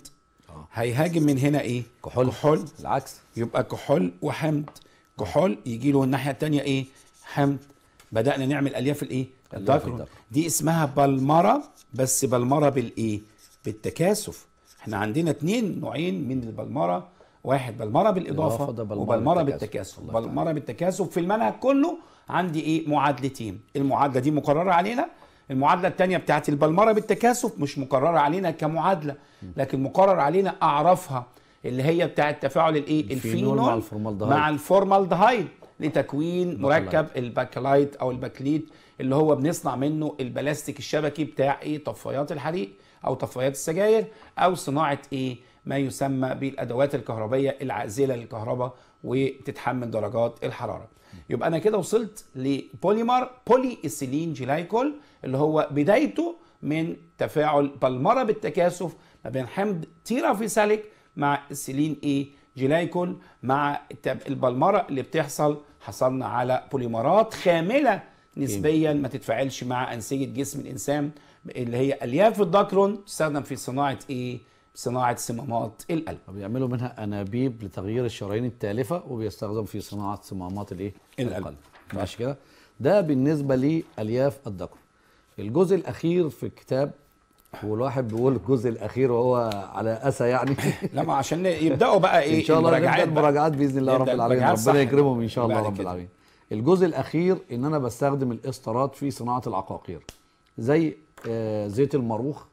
هيهاجم من هنا ايه كحول. كحول العكس يبقى كحول وحمض كحول يجي له الناحيه الثانيه ايه حمض بدانا نعمل الياف الايه الداكرون الداكرون. دي اسمها بلمره بس بلمره بالايه بالتكاثف احنا عندنا اتنين نوعين من البلمره واحد بلمره بالاضافه الإضافة ده بلمرة وبلمره بالتكاثف. بالتكاثف الله تعالى. بلمره بالتكاثف في المنهج كله عندي ايه معادلتين المعادله دي مقرره علينا المعادله الثانيه بتاعت البلمره بالتكاثف مش مقرره علينا كمعادله لكن مقرر علينا اعرفها اللي هي بتاعت تفاعل الايه الفينول مع الفورمالدهيد. مع الفورمالدهيد لتكوين مركب الباكلايت او الباكليت اللي هو بنصنع منه البلاستيك الشبكي بتاع ايه طفايات الحريق او طفايات السجاير او صناعه ايه ما يسمى بالادوات الكهربيه العازله للكهرباء وتتحمل درجات الحراره يبقى انا كده وصلت لبوليمر بولي ايثيلين جلايكول اللي هو بدايته من تفاعل بلمره بالتكاثف ما بين حمض تيرافيساليك مع السيلين ايه جلايكول مع التب- البلمره اللي بتحصل حصلنا على بوليمرات خامله نسبيا ما تتفاعلش مع انسجه جسم الانسان اللي هي الياف الداكرون تستخدم في صناعه ايه صناعه صمامات القلب بيعملوا منها انابيب لتغيير الشرايين التالفه وبيستخدم في صناعه صمامات الايه القلب. ماشي كده ده بالنسبه لالياف الذكر الجزء الاخير في الكتاب والواحد بيقول الجزء الاخير وهو على اسى يعني لا ما عشان يبداوا بقى ايه ان شاء الله نبدا المراجعات بقى. المراجعات باذن الله رب نبدأ العالمين المراجعات ربنا صح. يكرمهم ان شاء الله بعد رب كده. العالمين الجزء الاخير ان انا بستخدم الاسترات في صناعه العقاقير زي آه، زيت الماروخ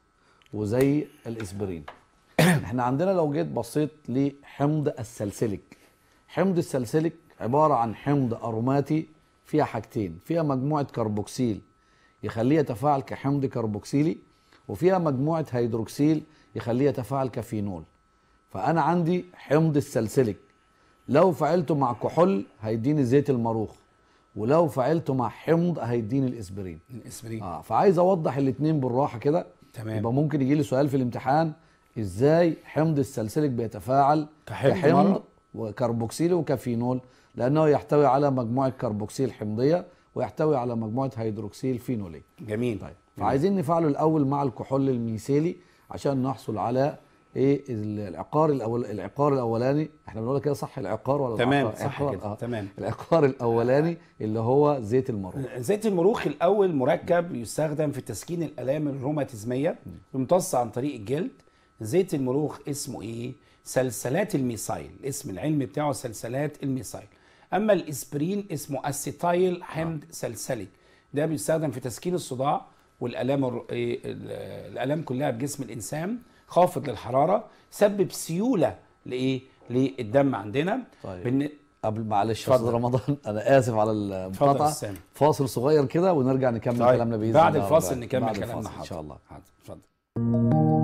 وزي الاسبرين احنا عندنا لو جيت بصيت لحمض السلسلك حمض السلسلك عباره عن حمض اروماتي فيها حاجتين فيها مجموعه كربوكسيل يخليه يتفاعل كحمض كربوكسيلي وفيها مجموعه هيدروكسيل يخليه يتفاعل كفينول فانا عندي حمض السلسلك لو فعلته مع كحول هيديني زيت الماروخ ولو فعلته مع حمض هيديني الاسبرين الاسبرين اه فعايز اوضح الاثنين بالراحه كده تمام. يبقى ممكن يجي لي سؤال في الامتحان ازاي حمض السلسلك بيتفاعل كحمض كحمض مرة؟ وكربوكسيل وكفينول لانه يحتوي على مجموعه كربوكسيل حمضيه ويحتوي على مجموعه هيدروكسيل فينوليه جميل طيب فعايزين نفعله الاول مع الكحول الميثيلي عشان نحصل على ايه العقار الاول العقار الاولاني احنا بنقول كده صح العقار ولا تمام العقار؟ صح عقار، كده آه. تمام العقار الاولاني اللي هو زيت المروه زيت المروخ الاول مركب يستخدم في تسكين الالام الروماتيزميه يمتص عن طريق الجلد زيت المروخ اسمه ايه سلسلات الميثايل الاسم العلمي بتاعه سلسلات الميثايل اما الاسبرين اسمه اسيتايل حمض سلسلك ده بيستخدم في تسكين الصداع والالام الر- إيه، ال- الالام كلها بجسم الانسان خافض للحراره سبب سيوله لايه للدم عندنا طيب. بالن- قبل معلش يا اتفضل. استاذ رمضان انا اسف على اتفضل يا المقاطعه أستاذ. فاصل صغير كده ونرجع نكمل طيب، كلامنا باذن بعد الله الفاصل رب نكمل العالمين. بعد كلامنا الفاصل حاضر ان شاء الله حاضر اتفضل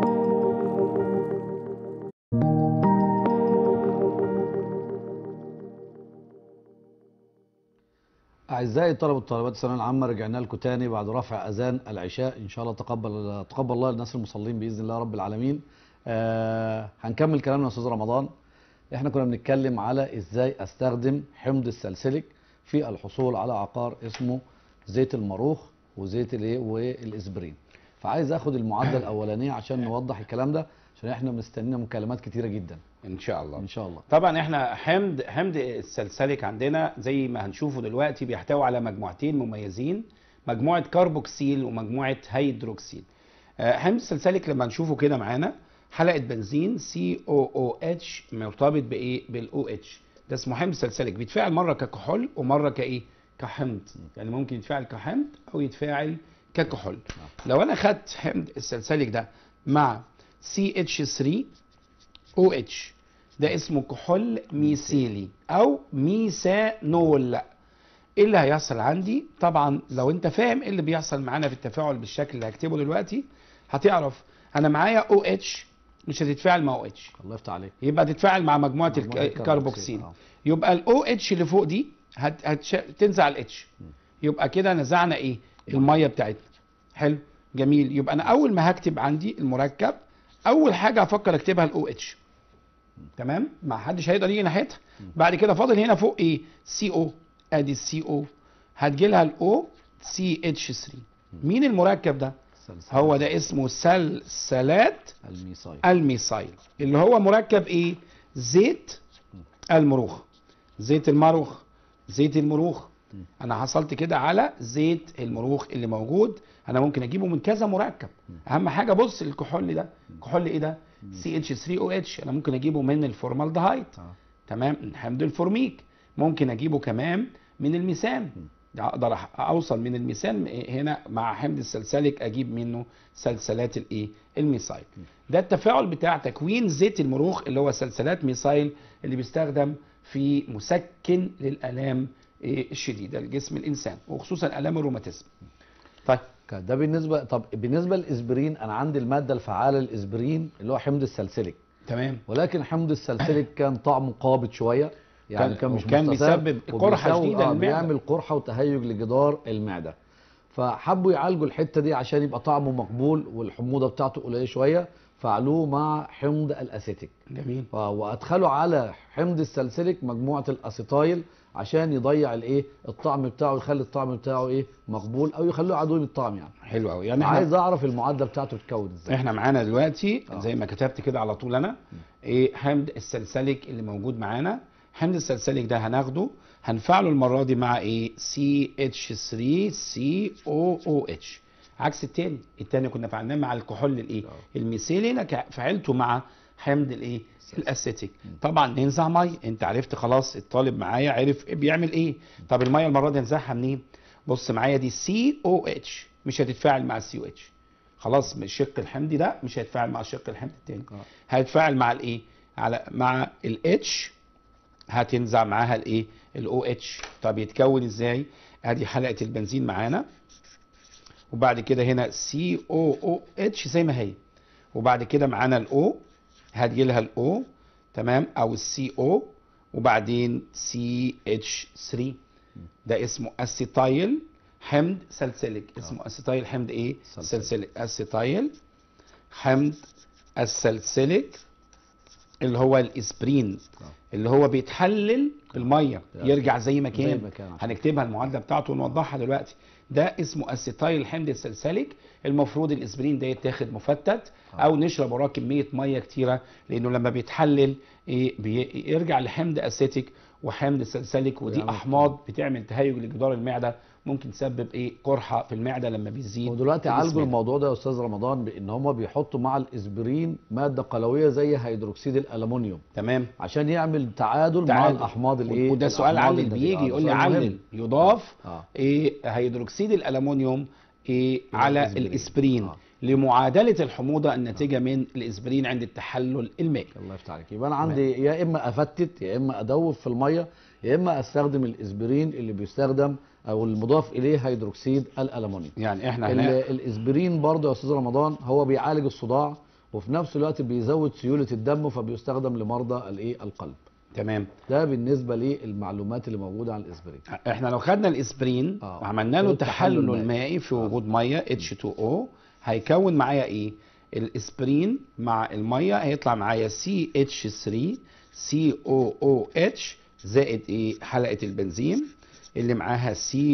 اعزائي الطلبه والطالبات الثانويه العامه رجعنا لكم تاني بعد رفع اذان العشاء ان شاء الله تقبل تقبل الله الناس المصلين باذن الله رب العالمين آه هنكمل كلامنا يا استاذ رمضان احنا كنا بنتكلم على ازاي استخدم حمض السلسلك في الحصول على عقار اسمه زيت الماروخ وزيت الايه والاسبرين فعايز اخد المعادله الاولانيه عشان نوضح الكلام ده عشان احنا مستنيين مكالمات كتيره جدا ان شاء الله ان شاء الله طبعا احنا حمض حمض السلسلك عندنا زي ما هنشوفه دلوقتي بيحتوي على مجموعتين مميزين مجموعه كربوكسيل ومجموعه هيدروكسيل آه، حمض السلسلك لما نشوفه كده معانا حلقه بنزين سي او او اتش مرتبط بايه بالاو اتش ده اسمه حمض سلسلك بيتفاعل مره ككحول ومره كايه كحمض يعني ممكن يتفاعل كحمض او يتفاعل ككحول لو انا خدت حمض السلسلك ده مع سي اتش 3 او اتش ده اسمه كحول ميثيلي او ميثانول ايه اللي هيحصل عندي طبعا لو انت فاهم ايه اللي بيحصل معانا في التفاعل بالشكل اللي هكتبه دلوقتي هتعرف انا معايا او اتش مش هتتفاعل مع او اتش الله يفتح عليك يبقى تتفاعل مع مجموعه الك- مجموعة الكربوكسيل آه. يبقى الاو اتش اللي فوق دي هت... هتش... تنزع الاتش يبقى كده نزعنا ايه الميه بتاعتنا حلو جميل يبقى انا اول ما هكتب عندي المركب اول حاجه هفكر اكتبها الاو اتش تمام ما حدش هيقدر يجي ناحيتها بعد كده فاضل هنا فوق ايه سي او ادي السي او هتجي لها الاو سي اتش 3 مين المركب ده السلسلة. هو ده اسمه سلسلات الميثايل الميثايل اللي هو مركب ايه زيت المروخ زيت المروخ زيت المروخ انا حصلت كده على زيت المروخ اللي موجود انا ممكن اجيبه من كذا مركب اهم حاجه بص الكحول ده كحول ايه ده سي اتش 3 او اتش انا ممكن اجيبه من الفورمالدهايد آه. تمام من حمض الفورميك ممكن اجيبه كمان من الميثان اقدر أح- اوصل من الميثان هنا مع حمض السلسلك اجيب منه سلسلات الايه الميثايل ده التفاعل بتاع تكوين زيت المروخ اللي هو سلسلات ميثايل اللي بيستخدم في مسكن للالام إيه، الشديده لجسم الانسان وخصوصا الام الروماتيزم طيب ده بالنسبه طب بالنسبه للاسبرين انا عندي الماده الفعاله للاسبرين اللي هو حمض السلسلك تمام ولكن حمض السلسلك كان طعمه قابض شويه يعني كان- كان مش وكان مستساغ بيسبب قرحة وبيساوي- شديدة آه للمعدة. بيعمل قرحه وتهيج لجدار المعده فحبوا يعالجوا الحته دي عشان يبقى طعمه مقبول والحموضه بتاعته قليله شويه فعلوه مع حمض الاسيتيك جميل ف- وادخلوا على حمض السلسلك مجموعه الاسيتايل عشان يضيع الايه الطعم بتاعه يخلي الطعم بتاعه ايه مقبول او يخلوه عدو للطعم يعني حلو قوي يعني احنا عايز اعرف المعادله بتاعته تتكون ازاي احنا معانا دلوقتي آه. زي ما كتبت كده على طول انا ايه حمض السلسلك اللي موجود معانا حمض السلسلك ده هناخده هنفعله المره دي مع ايه سي اتش 3 سي او او اتش عكس التاني التاني كنا فعلناه مع الكحول الايه آه. الميثيلي انا كا- فعلته مع حمض الايه الاسيتيك طبعا ننزع ميه انت عرفت خلاص الطالب معايا عرف إيه بيعمل ايه طب الميه المره دي ننزعها منين بص معايا دي سي او اتش مش هتتفاعل مع السي او اتش خلاص الشق الحمضي ده مش هيتفاعل مع الشق الحمضي التاني آه. هيتفاعل مع الايه على مع الاتش هتنزع معاها الايه الاو اتش طب يتكون ازاي ادي حلقه البنزين معانا وبعد كده هنا سي او او اتش زي ما هي وبعد كده معانا الاو هتجي لها الاو تمام او السي او وبعدين سي اتش 3 ده اسمه اسيتايل حمض سلسلك اسمه اسيتايل حمض ايه سلسلك. سلسلك اسيتايل حمض السلسلك اللي هو الاسبرين اللي هو بيتحلل بالميه يرجع زي ما زي كان ما كان. هنكتبها المعادله بتاعته ونوضحها دلوقتي ده اسمه اسيتايل حمض السلسلك المفروض الاسبرين ده يتاخد مفتت او نشرب وراه كميه ميه كتيره لانه لما بيتحلل إيه بيرجع لحمض اسيتيك وحمض سلسلك ودي ويعمل احماض بتعمل تهيج لجدار المعده ممكن تسبب ايه قرحه في المعده لما بيزيد ودلوقتي عالجوا الإسمنت. الموضوع ده يا استاذ رمضان بان هم بيحطوا مع الاسبرين ماده قلويه زي هيدروكسيد الالومنيوم تمام عشان يعمل تعادل, مع تعادل. الاحماض الايه وده سؤال الأحماض علل النبيلة. بيجي آه، يقول لي سؤال مهم. علل يضاف اه ايه هيدروكسيد الالومنيوم ايه على الإسبرين. الاسبرين آه. لمعادله الحموضه الناتجه من الاسبرين عند التحلل المائي الله يفتح عليك يبقى انا عندي يا اما افتت يا اما ادوب في الميه يا اما استخدم الاسبرين اللي بيستخدم او المضاف اليه هيدروكسيد الالومنيوم يعني احنا ال- هنا الاسبرين برضه يا استاذ رمضان هو بيعالج الصداع وفي نفس الوقت بيزود سيوله الدم فبيستخدم لمرضى الايه القلب تمام ده بالنسبه للمعلومات اللي موجوده عن الاسبرين احنا لو خدنا الاسبرين آه. وعملنا له التحلل تحلل المائي. مائي في وجود ميه H2O هيكون معايا ايه الاسبرين مع الميه هيطلع معايا CH3 COOH زائد ايه حلقه البنزين اللي معاها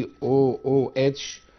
COOH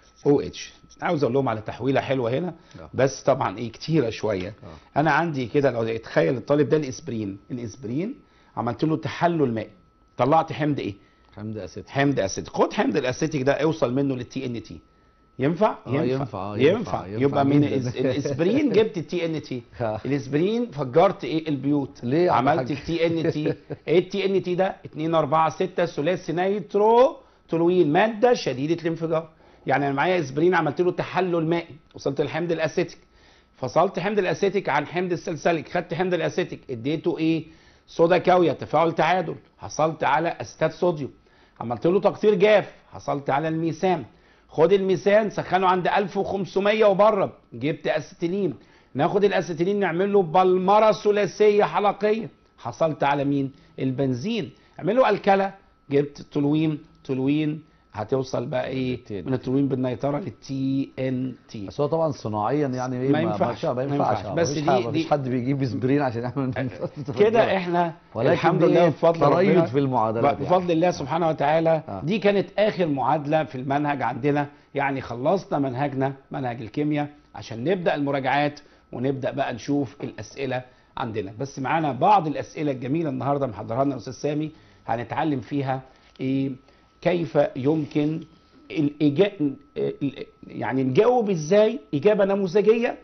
OH عاوز اقول لهم على تحويله حلوه هنا آه. بس طبعا ايه كتيره شويه آه. انا عندي كده لو يتخيل الطالب ده الاسبرين الاسبرين عملت له تحلل مائي طلعت حمض ايه حمض اسيتيك حمض اسيتيك خد حمض الاسيتيك ده اوصل منه للتي ان تي ينفع آه، ينفع، آه، ينفع, ينفع، ينفع يبقى من جداً. الإس- الاسبرين جبت التي ان تي آه. الاسبرين فجرت ايه البيوت ليه يا عم عملت حاج؟ التي ان تي ايه التي ان تي ده 2 4 6 ثلاثي نيترو تولوين ماده شديده الانفجار يعني انا معايا اسبرين عملت له تحلل مائي وصلت للحمض الاسيتيك فصلت حمض الاسيتيك عن حمض السلسلك خدت حمض الاسيتيك اديته ايه صودا كاويه تفاعل تعادل حصلت على اسيتات صوديوم عملت له تقطير جاف حصلت على الميثان خد الميثان سخنه عند 1500 وبرد جبت اسيتيلين ناخد الاسيتيلين نعمل له بلمره ثلاثيه حلقيه حصلت على مين البنزين اعمل له الكلى جبت تولوين تولوين هتوصل بقى ايه التين. من التولوين بالنيتره للتي ان تي بس هو طبعا صناعيا يعني ايه ما ينفعش، ما ما ينفعش ينفعش. آه، بس مفيش دي- حد- دي- مفيش حد بيجيب اسبرين عشان يعمل كده احنا ولكن الحمد دي لله بفضل تريث ربنا في المعادلات بفضل يعني. الله سبحانه وتعالى آه. دي كانت اخر معادله في المنهج عندنا يعني خلصنا منهجنا منهج الكيمياء عشان نبدا المراجعات ونبدا بقى نشوف الاسئله عندنا بس معانا بعض الاسئله الجميله النهارده محضرها لنا استاذ سامي هنتعلم فيها ايه كيف يمكن الإجا... ال- يعني نجاوب ازاي اجابه نموذجيه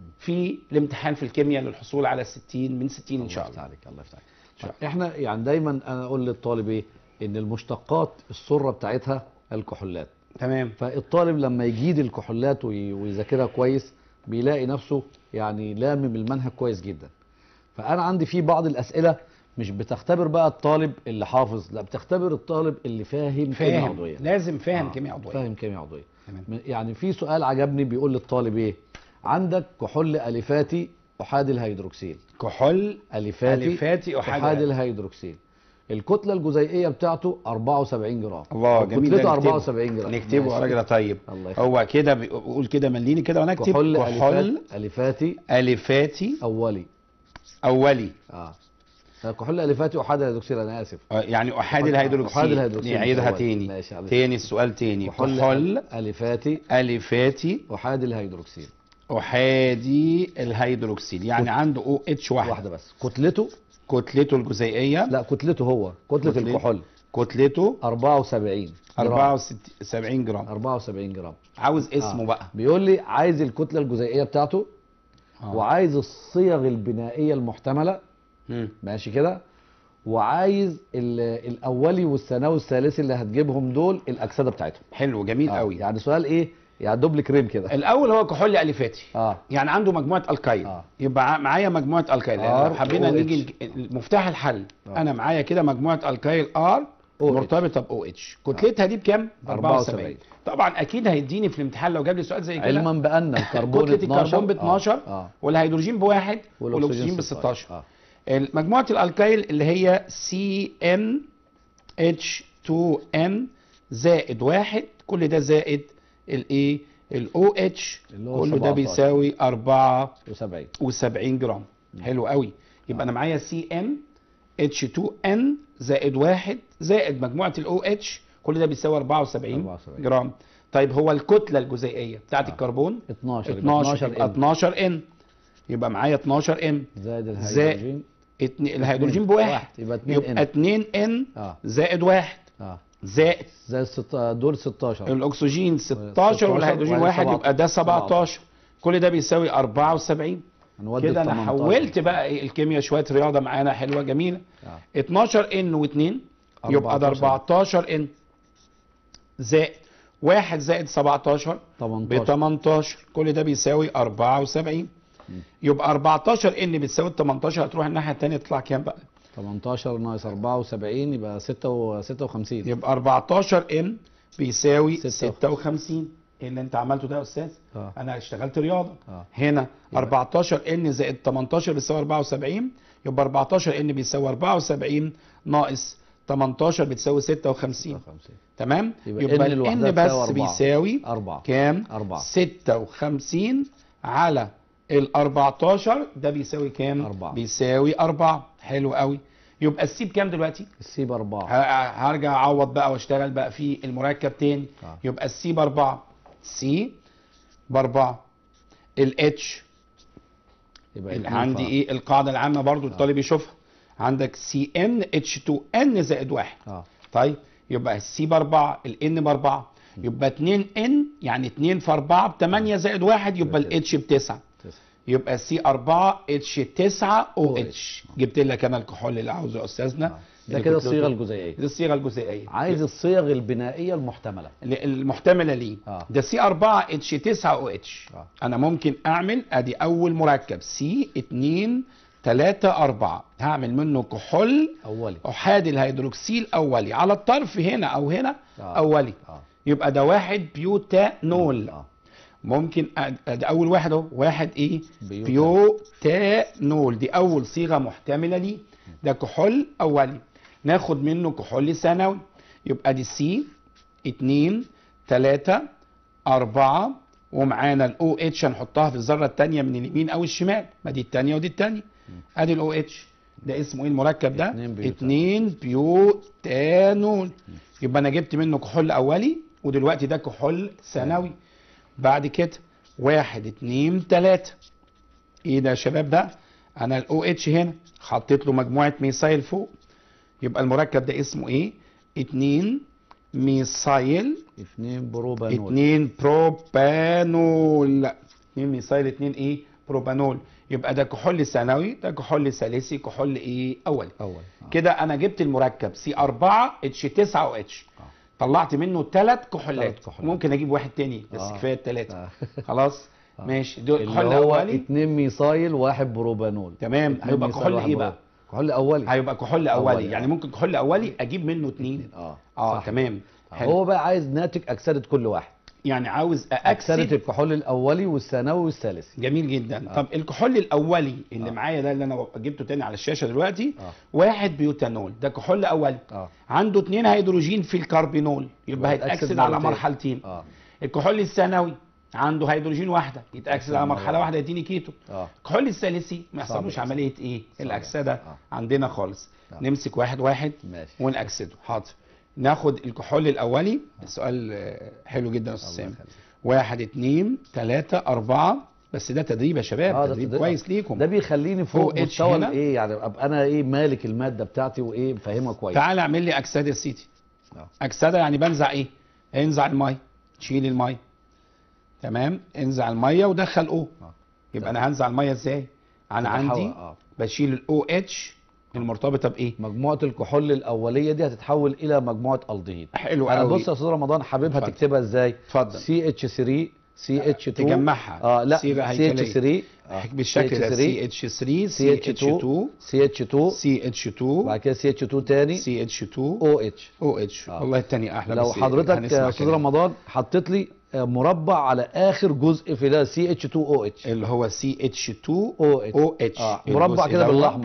في الامتحان في الكيمياء للحصول على 60 من 60 ان شاء الله الله يفتح عليك الله يفتح عليك احنا يعني دايما انا اقول للطالب ايه ان المشتقات السره بتاعتها الكحولات تمام فالطالب لما يجيد الكحولات وي- ويذاكرها كويس بيلاقي نفسه يعني لامم المنهج كويس جدا فانا عندي في بعض الاسئله مش بتختبر بقى الطالب اللي حافظ لا بتختبر الطالب اللي فاهم كيمياء فاهم عضويه لازم فاهم آه، كيمياء عضويه فاهم كيمياء عضويه تمام. م- يعني في سؤال عجبني بيقول للطالب ايه عندك كحول الفاتي احاد الهيدروكسيل كحول الفاتي الفاتي احاد احاد الهيدروكسيل الكتله الجزيئيه بتاعته 74 جرام الله أو جميل ده كتلته نكتبه. 74 جرام نكتبه ماشي. يا راجل يا طيب الله يخليك. هو كده بيقول كده مليني كده وانا اكتب كحول كحول الفات الفاتي الفاتي اولي اولي اه كحول الفاتي احاد الهيدروكسيل انا اسف آه، يعني احاد أحاد- الهيدروكسيل أحاد الهيدروكسيل نعيدها الأول. تاني ماشي، على تاني السؤال تاني كحول كحول الفاتي الفاتي احاد الهيدروكسيل احادي الهيدروكسيل يعني عنده او اتش واحد واحده بس كتلته كتلته الجزيئيه لا كتلته هو كتله كتلة- الكحول كتلته 74 جرام 74 جرام 74 جرام عاوز اسمه آه. بقى بيقول لي عايز الكتله الجزيئيه بتاعته آه. وعايز الصيغ البنائيه المحتمله مم. ماشي كده وعايز ال- الاولي والثانوي والثالثي اللي هتجيبهم دول الاكسده بتاعتهم حلو جميل آه، قوي يعني سؤال ايه يعني دوبل كريم كده الاول هو كحول الفاتي اه يعني عنده مجموعه الكايل آه. يبقى ع- معايا مجموعه الكايل يعني لو R حبينا OH. نيجي ن- مفتاح الحل آه. انا معايا كده مجموعه الكايل ار OH. مرتبطه ب او اتش كتلتها دي بكام 74. 74 طبعا اكيد هيديني في الامتحان لو جاب لي سؤال زي كده علما بان الكربون كتله الكربون ب 12 اه, آه. والهيدروجين بواحد والاكسجين والاكسجين ب 16 16 اه مجموعه الالكايل اللي هي سي ان اتش 2 ان زائد واحد كل ده زائد الايه الاو اتش اللي هو كل ده 17. بيساوي 70 74 جرام حلو قوي يبقى انا معايا سي ان اتش 2 ان زائد واحد زائد مجموعه الاو اتش كل ده بيساوي 74 74. جرام طيب هو الكتله الجزيئيه بتاعت الكربون 12 يبقى 12 يبقى 12 ان يبقى معايا 12 ان زائد زائد الهيدروجين اتنين الهيدروجين بواحد واحد. يبقى 2 يبقى ان 2 ان اه زائد واحد اه زائد زائد ست... دول 16 الاكسجين 16 16 والهيدروجين وواحد واحد يبقى ده 17. 17 كل ده بيساوي 74 هنودي كده ال انا 18. حولت بقى إيه الكيمياء شويه رياضه معانا حلوه جميله آه. 12 ان و2 يبقى ده 14. 14 ان زائد 1 زائد 17 ب 18 18 كل ده بيساوي 74 يبقى 14 ان بتساوي 18 هتروح الناحيه الثانيه تطلع كام بقى؟ 18 ناقص 74 يبقى 6 و 56 يبقى 14 ان بيساوي ستة 56 ايه اللي انت عملته ده يا استاذ؟ اه انا اشتغلت رياضه اه هنا 14 ان زائد 18 بيساوي 74 يبقى 14 ان بيساوي 74 ناقص 18 بتساوي 56 56 تمام يبقى يبقى N ال لوحدها N تساوي بس أربعة. بيساوي 4 كام 4 56 على ال 14 ده بيساوي كام أربعة. بيساوي 4 حلو قوي يبقى السي بكام دلوقتي السي ب 4 ه- هرجع اعوض بقى واشتغل بقى في المركب تاني آه. يبقى السي باربعه سي باربعه الاتش يبقى اللي اتنين عندي ف- ايه القاعده العامه برضو الطالب يشوفها عندك سي ان اتش 2 ان زائد واحد اه طيب يبقى السي باربعه الان باربعه يبقى 2 ان يعني 2 في 4 ب 8 زائد واحد يبقى يبقى الاتش بتسعه تسعة. يبقى سي 4 اتش 9 او OH. اتش جبت لك انا الكحول اللي عاوزه يا استاذنا آه. ده اللي كده كنت الصيغه قلت- الجزيئيه دي الصيغه الجزيئيه عايز الصيغ البنائيه المحتمله المحتمله ليه آه. ده سي 4 اتش 9 او اتش آه. انا ممكن اعمل ادي اول مركب سي 2 3 4 هعمل منه كحول اولي احادي الهيدروكسيل اولي على الطرف هنا او هنا آه. اولي اه يبقى ده واحد بيوتانول اه ممكن أ- ادي اول واحد اهو واحد ايه بيوتا. بيوتانول دي اول صيغه محتمله ليه ده كحول اولي ناخد منه كحول ثانوي يبقى دي سي 2 3 4 ومعانا الاو اتش هنحطها في الذره الثانيه من اليمين او الشمال ما دي الثانيه ودي الثانيه ادي الاو اتش ده اسمه ايه المركب ده اتنين بيوتانول. 2 بيوتانول يبقى انا جبت منه كحول اولي ودلوقتي ده كحول ثانوي بعد كده واحد اتنين تلاتة ايه ده يا شباب ده انا الاو اتش هنا حطيت له مجموعة ميثايل فوق يبقى المركب ده اسمه ايه اتنين ميثايل 2 بروبانول اتنين بروبانول اتنين ميثايل اتنين ايه بروبانول يبقى ده كحول ثانوي ده كحول ثالثي كحول ايه اولي اول آه. كده انا جبت المركب سي 4 اتش 9 او اتش آه. طلعت منه ثلاث كحولات تلات كحولات. ممكن اجيب واحد تاني بس آه. كفايه الثلاثه آه. خلاص آه. ماشي دول اللي كحول هو اولي 2 ميثايل واحد بروبانول تمام اتنين هيبقى ميثايل، كحول واحد ايه بروبانول. بقى كحول اولي هيبقى كحول اولي أولي، يعني آه. ممكن كحول اولي اجيب منه اثنين اه اه صح. تمام حلو. هو بقى عايز ناتج اكسده كل واحد يعني عاوز اكسده اكسد الكحول الاولي والثانوي والثالثي جميل جدا آه. طب الكحول الاولي اللي آه. معايا ده اللي انا جبته تاني على الشاشه دلوقتي اه واحد بيوتانول ده كحول اولي اه عنده اثنين هيدروجين في الكربينول يبقى يبقى هيتاكسد يتأكسد على مرتين. مرحلتين اه الكحول الثانوي عنده هيدروجين واحده يتاكسد على مرة مرحله واحدة. واحده يديني كيتو اه الكحول الثالثي ما صعب يحصلوش الأكسدة. عمليه ايه صعب الاكسده آه. عندنا خالص آه. نمسك واحد واحد ماشي ونأكسده حاضر ناخد الكحول الاولي السؤال آه، حلو جدا يا استاذ الله سامي يخليك. واحد اتنين تلاتة أربعة بس ده تدريب يا شباب آه، ده تدريب تدريب. كويس ليكم ده بيخليني فوق OH مستوى هنا. الايه يعني ابقى انا ايه مالك الماده بتاعتي وايه مفهمها كويس تعال اعمل لي أكسدة يا سيدي آه. أكسدة يعني بنزع إيه؟ انزع المية تشيل المية تمام انزع المية ودخل او آه. يبقى أنا هنزع المية إزاي؟ أنا تتحول، عندي اه بشيل الاو اتش المرتبطة بإيه؟ مجموعه الكحول الاوليه دي هتتحول الى مجموعه الدهيد حلو انا قوي بص يا استاذ رمضان حبيبها اتفضل. تكتبها ازاي اتفضل سي اتش 3 سي اتش 2 تجمعها اه لا صيغة سي اتش هيكلية. 3 آه. بالشكل ده سي اتش 3 سي اتش 2 سي اتش 2 سي اتش 2 بعد كده سي اتش 2 تاني سي اتش 2 او اتش او اتش آه. والله التاني احلى لو بس حضرتك هنسمع يا استاذ كلام. رمضان حطيت لي آه، مربع على اخر جزء في ده سي اتش 2 او اتش اللي هو سي اتش 2 او اتش او اتش اه مربع كده بالاحمر كده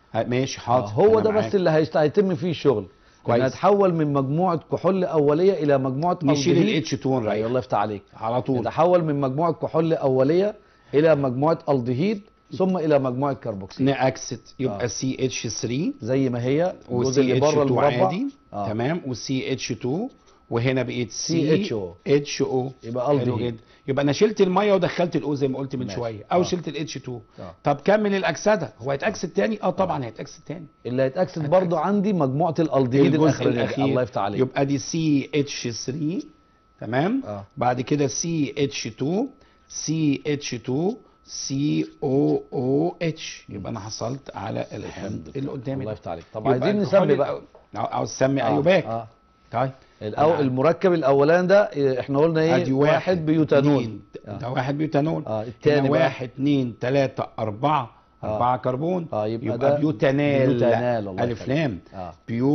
آه، ماشي آه، حاضر هو أنا ده معاك. بس اللي هيست- هيتم فيه الشغل كويس. كويس هتحول من مجموعه كحول اوليه الى مجموعه نشيل ألدهيد. الاتش 2 ايوه نريح الله يفتح عليك على طول يتحول من مجموعه كحول اوليه الى مجموعه الدهيد ثم الى مجموعه كربوكسيل نأكسد آه. يبقى سي اتش 3 زي ما هي الجزء وسي اللي اتش بره 2 المربع عادي آه. تمام وسي اتش 2 وهنا بقيت سي CHO. اتش او يبقى حلو الدهيد. جدا يبقى انا شلت الميه ودخلت الاو زي ما قلت من ماشي. شويه او آه. شلت الاتش 2 آه. طب كمل الاكسده هو هيتاكسد تاني اه طبعا هيتاكسد تاني اللي هيتاكسد برضو عندي مجموعه الالدهيد الجزء الاخرانيه دي. الاخير الله يفتح عليك يبقى دي سي اتش 3 تمام آه. بعد كده سي اتش 2 سي اتش 2 سي او او اتش يبقى انا حصلت على الحمض اللي قدامي الله ده. يفتح عليك طب يبقى عايزين الكحول نسمي بقى الأول- عاو- عاوز تسمي آه، ايوباك آه. طيب الأو... أنا- المركب الاولاني ده إيه، احنا قلنا ايه ادي واحد بيوتانول اتنين، آه. ده واحد بيوتانول اه التاني هنا بقى واحد اتنين تلاتة أربعة آه. أربعة كربون اه يبقى, يبقى ده بيوتانال بيوتانال الله ألف يخليك. لام اه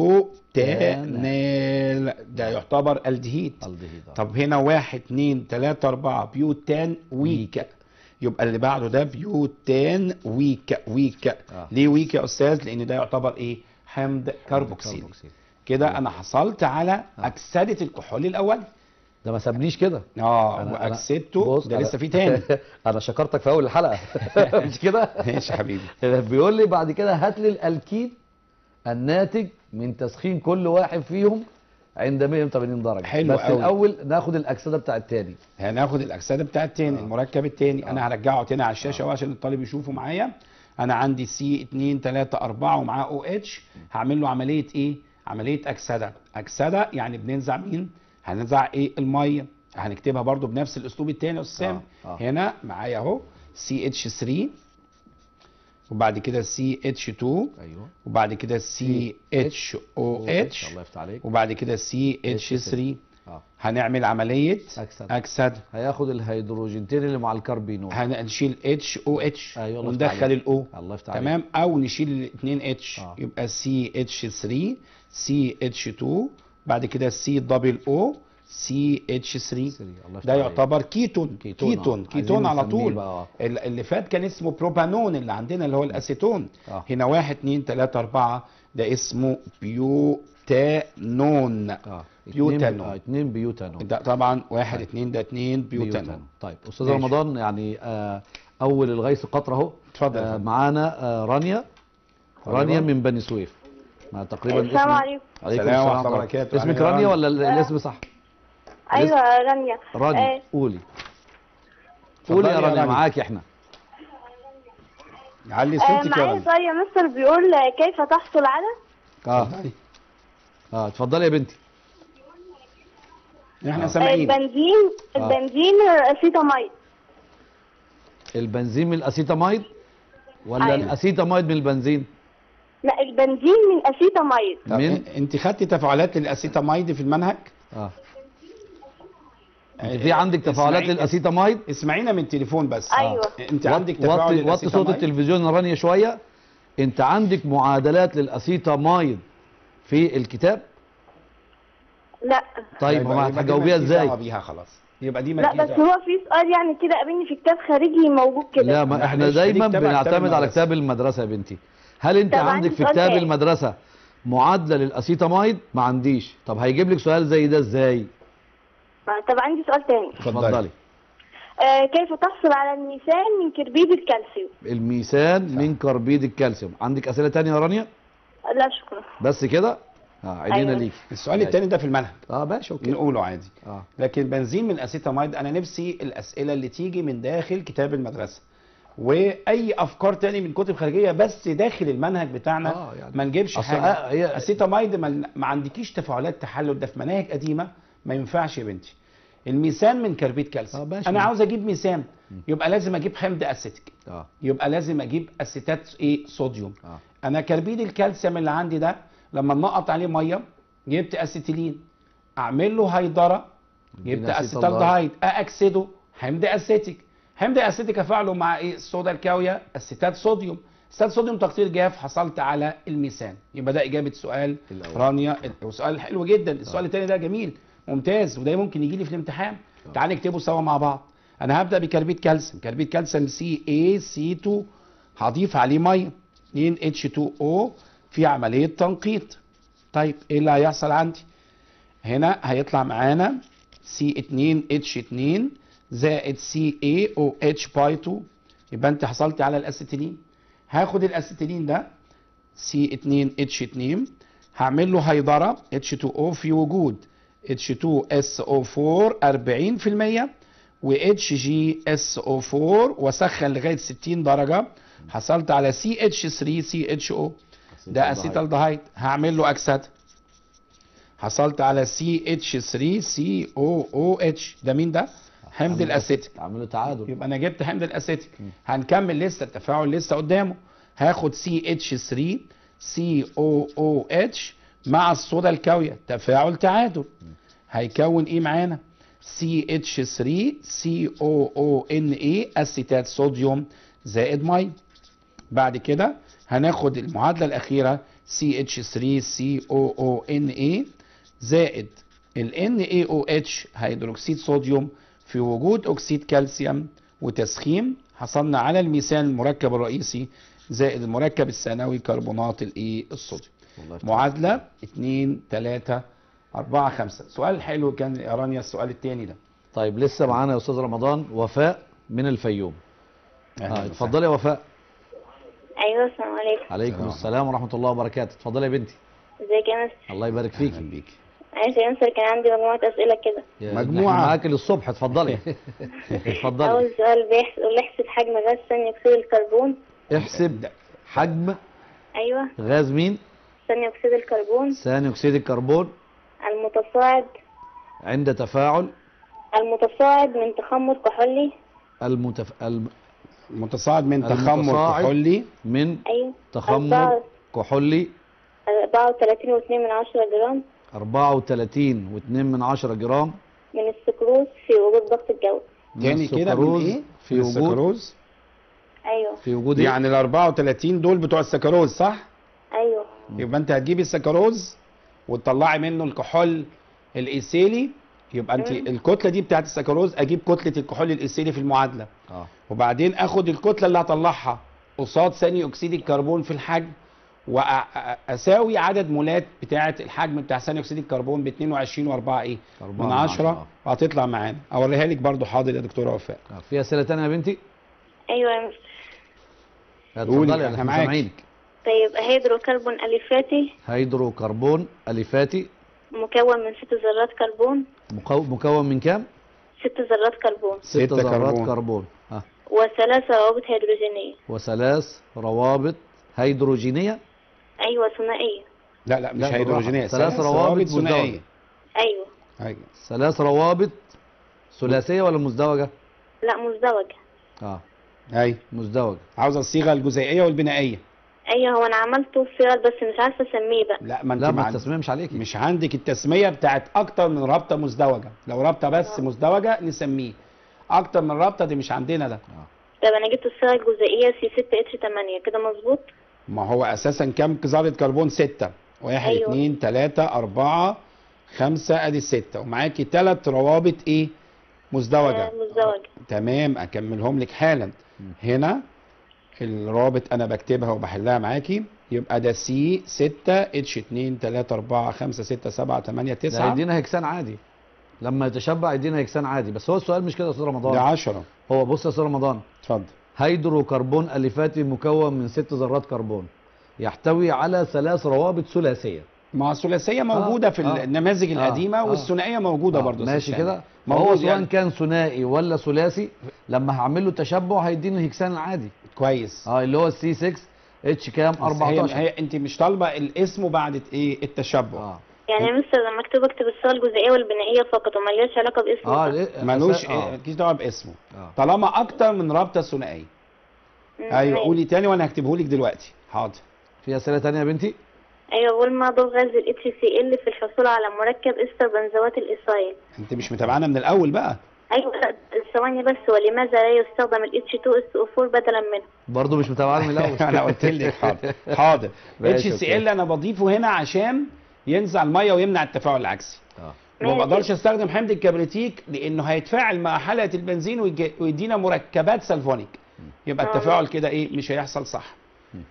بيوتانال ده يعتبر الدهيد الدهيد آه. طب هنا واحد اتنين تلاتة أربعة بيوتان ويك يبقى اللي بعده ده بيوتان ويك ويك آه. ليه ويك يا أستاذ؟ لأن ده يعتبر إيه؟ حمض كربوكسيل كربوكسيل. كده أنا حصلت على أكسدة الكحول الأول ده ما سابنيش كده اه أنا- أنا- واكسدته بص، ده أنا- لسه في تاني انا شكرتك في اول الحلقه مش كده ماشي يا حبيبي بيقول لي بعد كده هات لي الالكين الناتج من تسخين كل واحد فيهم عند 180 درجه حلو بس أوي. الاول ناخد الاكسده بتاع التاني هناخد الاكسده بتاع التاني آه. المركب التاني آه. انا هرجعه تاني على الشاشه آه. اهو عشان الطالب يشوفه معايا انا عندي سي 2 3 4 ومعاه او اتش هعمل له عمليه ايه عمليه اكسده اكسده يعني بننزع مين هننزع ايه الميه هنكتبها برضو بنفس الاسلوب التاني يا استاذ سامي آه. آه. هنا معايا اهو سي اتش 3 وبعد كده سي اتش 2 ايوه وبعد كده سي اتش او اتش الله يفتح عليك وبعد كده سي اتش 3 اه هنعمل عمليه اكسده اكسده هياخد الهيدروجينتين اللي مع الكربينول هنشيل اتش او اتش أيوة، الله يفتح وندخل عليك. الاو الله يفتح عليك تمام او نشيل الاثنين اتش آه. يبقى سي اتش 3 سي اتش 2 بعد كده سي دبل او سي اتش 3 سري. الله يفتح ده عليك. يعتبر كيتون كيتون، آه. كيتون, كيتون عايزين على نسميه طول بقى، آه. ال- اللي فات كان اسمه بروبانون اللي عندنا اللي هو الاسيتون آه. هنا واحد اتنين تلاتة اربعة ده اسمه بيوتانون اه بيوتانول. اتنين اه اتنين بيوتانول ده طبعا واحد طيب. اتنين ده اتنين بيوتانون طيب استاذ ماشي. رمضان يعني آه اول الغيث قطره اهو اتفضل يا آه فندم. معانا آه رانيا طيب. رانيا من بني سويف ما تقريبا السلام اسم- عليكم عليكم السلام ورحمة ورحمة الله وبركاته. اسمك أهلا يا رانيا رانيا. ولا ال- آه. الاسم صح؟ ايوه رانيا رانيا آه، قولي اتفضلي قولي يا يا رانيا رانيا. معاكي احنا علي آه، صوتك يا معايا رانيا سؤال يا مستر بيقول آه، كيف تحصل على اه اتفضلي. اه اتفضلي يا بنتي احنا آه. سامعين البنزين آه. البنزين اسيتاميد البنزين من الاسيتاميد ولا أيوة. الاسيتاميد من البنزين؟ لا البنزين من اسيتاميد طب من؟ انت خدتي تفاعلات للاسيتاميد في المنهج اه انت في عندك تفاعلات اسمعي- للاسيتاميد اسمعينا من التليفون بس ايوه انت عندك تفاعل وطي وطي صوت للاسيتاميد التلفزيون يا رانيا شويه انت عندك معادلات للاسيتاميد في الكتاب لا طيب يبقى- ما يبقى دي هتجاوبيها مالكيش دعوة ازاي بيها خلاص يبقى دي لا مالكيش بس دعوة. هو في سؤال يعني كده قابلني في كتاب خارجي موجود كده لا ما احنا معلش، دايما خليك تبع كتاب بنعتمد على المدرسة. كتاب المدرسه يا بنتي هل انت طب عندك عندي في سؤال كتاب تاني. المدرسه معادله للاسيتاميد ما عنديش طب هيجيب لك سؤال زي ده ازاي آه، طب عندي سؤال تاني اتفضلي آه، كيف تحصل على الميثان من كربيد الكالسيوم الميثان من كربيد الكالسيوم عندك اسئله تانية يا رانيا آه، لا شكرا بس كده اه عينينا أيوة. ليك السؤال ماشي. الثاني ده في المنهج اه ماشي اوكي نقوله عادي اه لكن بنزين من الاسيتاميد انا نفسي الاسئله اللي تيجي من داخل كتاب المدرسه واي افكار تاني من كتب خارجيه بس داخل المنهج بتاعنا آه، يعني ما نجيبش أصل حاجه آه، هي- اسيتاميد ما, ما عندكيش تفاعلات تحلل ده في مناهج قديمه ما ينفعش يا بنتي الميثان من كربيد آه، كالسيوم ماشي. انا عاوز اجيب ميثان يبقى لازم اجيب حمض اسيتيك اه يبقى لازم اجيب اسيتات ايه صوديوم اه انا كربيد الكالسيوم اللي عندي ده لما نقط عليه ميه جبت اسيتيلين اعمل له هيدره جبت يدينا اسيتالدهايد اكسده حمض اسيتيك حمض اسيتيك افعله مع ايه الصودا الكاويه اسيتات صوديوم اسيتات صوديوم تقطير جاف حصلت على الميثان يبقى ده اجابه سؤال الأول. رانيا وسؤال حلو جدا السؤال الثاني ده جميل ممتاز وده ممكن يجي لي في الامتحان تعال نكتبه سوا مع بعض انا هبدا بكربيد كالسيوم كربيد كالسيوم سي اي سي 2 هضيف عليه ميه 2 H2O في عمليه تنقيط طيب ايه اللي هيحصل عندي هنا هيطلع معانا C2H2 زائد CaOH باي 2 يبقى انت حصلت على الاسيتيلين هاخد الاسيتيلين ده C2H2 هعمل له هيدرة H2O في وجود H2SO4 40% و HGSO4 واسخن لغايه 60 درجه حصلت على CH3CHO ده اسيتالدهايد هعمل له اكسده حصلت على CH3COOH ده مين ده؟ حمض الاسيتيك عملوا تعادل يبقى انا جبت حمض الاسيتيك هنكمل لسه التفاعل لسه قدامه هاخد CH3 COOH مع الصودا الكاويه تفاعل تعادل هيكون ايه معانا CH3 COONA اسيتات صوديوم زائد ميه بعد كده هناخد المعادله الاخيره CH3 COONA زائد ال NaOH هيدروكسيد صوديوم في وجود اكسيد كالسيوم وتسخين حصلنا على الميثان المركب الرئيسي زائد المركب الثانوي كربونات الايه الصوديوم والله معادله 2 3 4 5 سؤال حلو كان يا رانيا السؤال الثاني ده طيب لسه معانا يا استاذ رمضان وفاء من الفيوم أهلاً اه وسهلاً. اتفضلي يا وفاء ايوه السلام عليكم عليكم السلام. السلام ورحمه الله وبركاته اتفضلي يا بنتي ازيك يا مستر الله يبارك فيكي اهلا بيك عايز يا مستر كان عندي مجموعه اسئله كده يا- مجموعة. احنا معاك للصبح اتفضلي اتفضلي اول سؤال بيحسب احسب حجم غاز ثاني اكسيد الكربون احسب حجم ايوه غاز مين ثاني اكسيد الكربون ثاني اكسيد الكربون المتصاعد عند تفاعل المتصاعد من تخمر كحولي المتف... الم... متصاعد من تخمر المتصاعد. كحولي من ايوه تخمر كحولي 34 واتنين من عشرة جرام 34 و2 من 10 جرام من السكروز في وجود ضغط الجو من تاني كده من السكروز ايه؟ في من وجود السكروز ايوه في وجود إيه؟ يعني ال 34 دول بتوع السكروز صح؟ ايوه يبقى انت هتجيبي السكروز وتطلعي منه الكحول الايثيلي يبقى انت مم. الكتله دي بتاعت السكروز اجيب كتله الكحول الايثيلي في المعادله اه وبعدين اخد الكتله اللي هطلعها قصاد ثاني اكسيد الكربون في الحجم واساوي عدد مولات بتاعه الحجم بتاع ثاني اكسيد الكربون ب 22 و4 ايه أربعة من 10 وهتطلع معانا اوريها لك برضو حاضر يا دكتوره وفاء آه. في اسئله ثانيه يا بنتي ايوه يا مستر قولي، اتفضلي إحنا احنا معاك. سامعينك طيب هيدروكربون اليفاتي هيدروكربون اليفاتي مكون من ست ذرات كربون مكو- مكون من كام ست ذرات كربون ست ستة ذرات كربون. كربون اه وثلاث روابط هيدروجينية وثلاث روابط هيدروجينيه أيوة ثنائية لا لا مش لا، هيدروجينيه ثلاث روابط ثنائيه أيوة أيوة. ثلاث روابط ثلاثيه ولا مزدوجه لا مزدوجة اه ايوه مزدوجه عاوزه الصيغه الجزيئيه والبنائيه أيوة هو أنا عملته في فعل بس مش عارفة أسميه بقى لا ما انت لا مع... ما التسميه مش عليكي مش عندك التسميه بتاعت اكتر من رابطه مزدوجه لو رابطه بس مزدوجه نسميه اكتر من رابطه دي مش عندنا ده طب أنا جبت الصيغة الجزيئية سي 6 اتش 8 كده مظبوط ما هو اساسا كام ذره كربون ستة واحد أيوة. اتنين تلاتة اربعة خمسة ادي الستة ومعاكي تلات روابط ايه مزدوجة آه، مزدوجة تمام اكملهم لك حالا هنا الرابط انا بكتبها وبحلها معاكي يبقى ده سي 6 اتش 2 3 4 5 6 7 8 ده 9 هيدينا هيكسان عادي لما يتشبع يدينا هيكسان عادي بس هو السؤال مش كده يا استاذ ده رمضان 10 هو بص يا استاذ رمضان اتفضل هيدروكربون اليفاتي مكون من ست ذرات كربون يحتوي على ثلاث روابط ثلاثيه ما الثلاثيه موجوده في آه. النماذج آه. القديمه آه. والثنائيه موجوده آه، برضه ماشي أستاذ كده شاهد. فهو موجود سواء يعني. كان ثنائي ولا ثلاثي لما هعمل له تشبع هيديني الهكسان العادي كويس اه اللي هو السي 6 اتش كام بس هي, 14 هي انت مش طالبه الاسم وبعد ايه التشبع اه يعني يا مستر لما أكتب أكتب الصيغة الجزيئية والبنائية فقط وملياش علاقة باسم اه الفصل. ليه؟ ملوش اه, إيه مالكيش دعوه باسمه آه. طالما اكتر من رابطه ثنائيه مم، ايوه ماشي. قولي تاني وانا هكتبه لك دلوقتي حاضر في اسئله ثانيه يا بنتي أيوة بقول ما ضوء غاز ال HCl في الحصول على مركب إستر بنزوات الإيثايل انت مش متابعانا من الاول بقى أيوة لا، ثواني بس ولماذا لا يستخدم ال H2SO4 بدلا منه برضه مش متابعاني من الاول انا قلت لك حاضر حاضر ماشي، اتش سي أوكي. ال انا بضيفه هنا عشان ينزع الميه ويمنع التفاعل العكسي اه وما ماشي. بقدرش استخدم حمض الكبريتيك لانه هيتفاعل مع حلقه البنزين ويج- ويدينا مركبات سلفونيك يبقى آه. التفاعل كده ايه مش هيحصل صح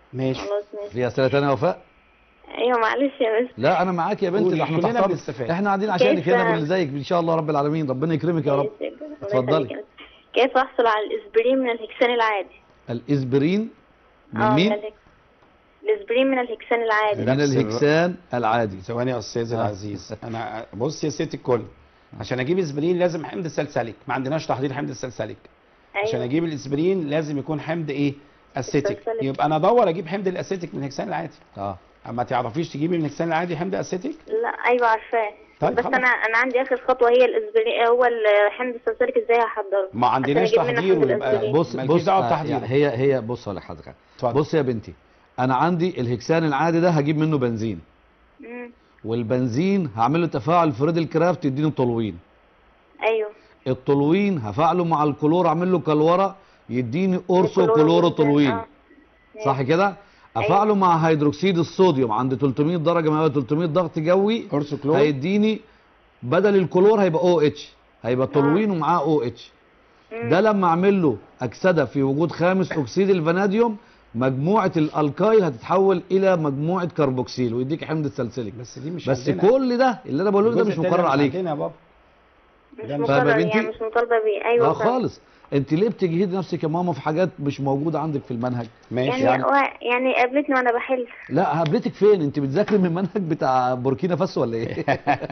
ماشي خلاص ماشي في اسئله تانية يا وفاء ايوه معلش يا مستر لا انا معاك يا بنتي قولي، ده احنا كلنا تحت أمرك. بنستفاد. احنا قاعدين عشانك كيف- هنا بنزيك ان شاء الله رب العالمين ربنا يكرمك يا رب الله اتفضلي. يخليك. كيف احصل على الاسبرين من الهكسان العادي؟ الاسبرين من اه مين الهك- الاسبرين من الهكسان العادي لا. من نفس الر- الهكسان العادي ثواني يا استاذ آه. العزيز انا بص يا ست الكل عشان اجيب اسبرين لازم حمض سلسلك ما عندناش تحضير حمض السلسلك عشان ايوه اجيب الاسبرين لازم يكون حمض ايه اسيتيك السلسلك. يبقى انا ادور اجيب حمض الاسيتيك من الهكسان العادي اه اما تعرفيش تجيبي من الهكسان العادي حمض اسيتيك لا ايوه عارفاه طيب بس خلاص. انا انا عندي اخر خطوه هي الاسبرين هو الحمض السلسلك ازاي هحضره ما عندناش عشان أجيب منها تحضير حمض ويبقى الأسبرين. بص مالكيش بص دعوه آه، بتحضير هي هي بص ولا حضرتك اتفضل. بص يا بنتي انا عندي الهكسان العادي ده هجيب منه بنزين مم. والبنزين هعمل له تفاعل فريدل كرافت يديني طولوين ايوه الطولوين هفعله مع الكلور اعمل له كلوره يديني اورسو الكلور كلورو والبنزين، طولوين آه. صح كده افعله مع هيدروكسيد الصوديوم عند 300 درجه مئويه 300 ضغط جوي اورسو كلور هيديني بدل الكلور هيبقى او اتش هيبقى طولوين ومعاه او اتش ده لما اعمل له اكسده في وجود خامس اكسيد الفاناديوم مجموعه الالكايل هتتحول الى مجموعه كربوكسيل ويديك حمض السلسليك بس دي مش بس عندنا. كل ده اللي انا بقوله لك ده الجزء مش التاني مقرر عليك عندنا يا بابا مش ده مش- فاهمة مقرر يا بنتي؟ يعني مش مطالبه بيه ايوه لا فاهمة. خالص انت ليه بتجهدي نفسك يا ماما في حاجات مش موجوده عندك في المنهج ماشي يعني يعني- يعني, يعني قابلتني وانا بحل لا قابلتك فين انت بتذاكري من المنهج بتاع بوركينا فاسو ولا ايه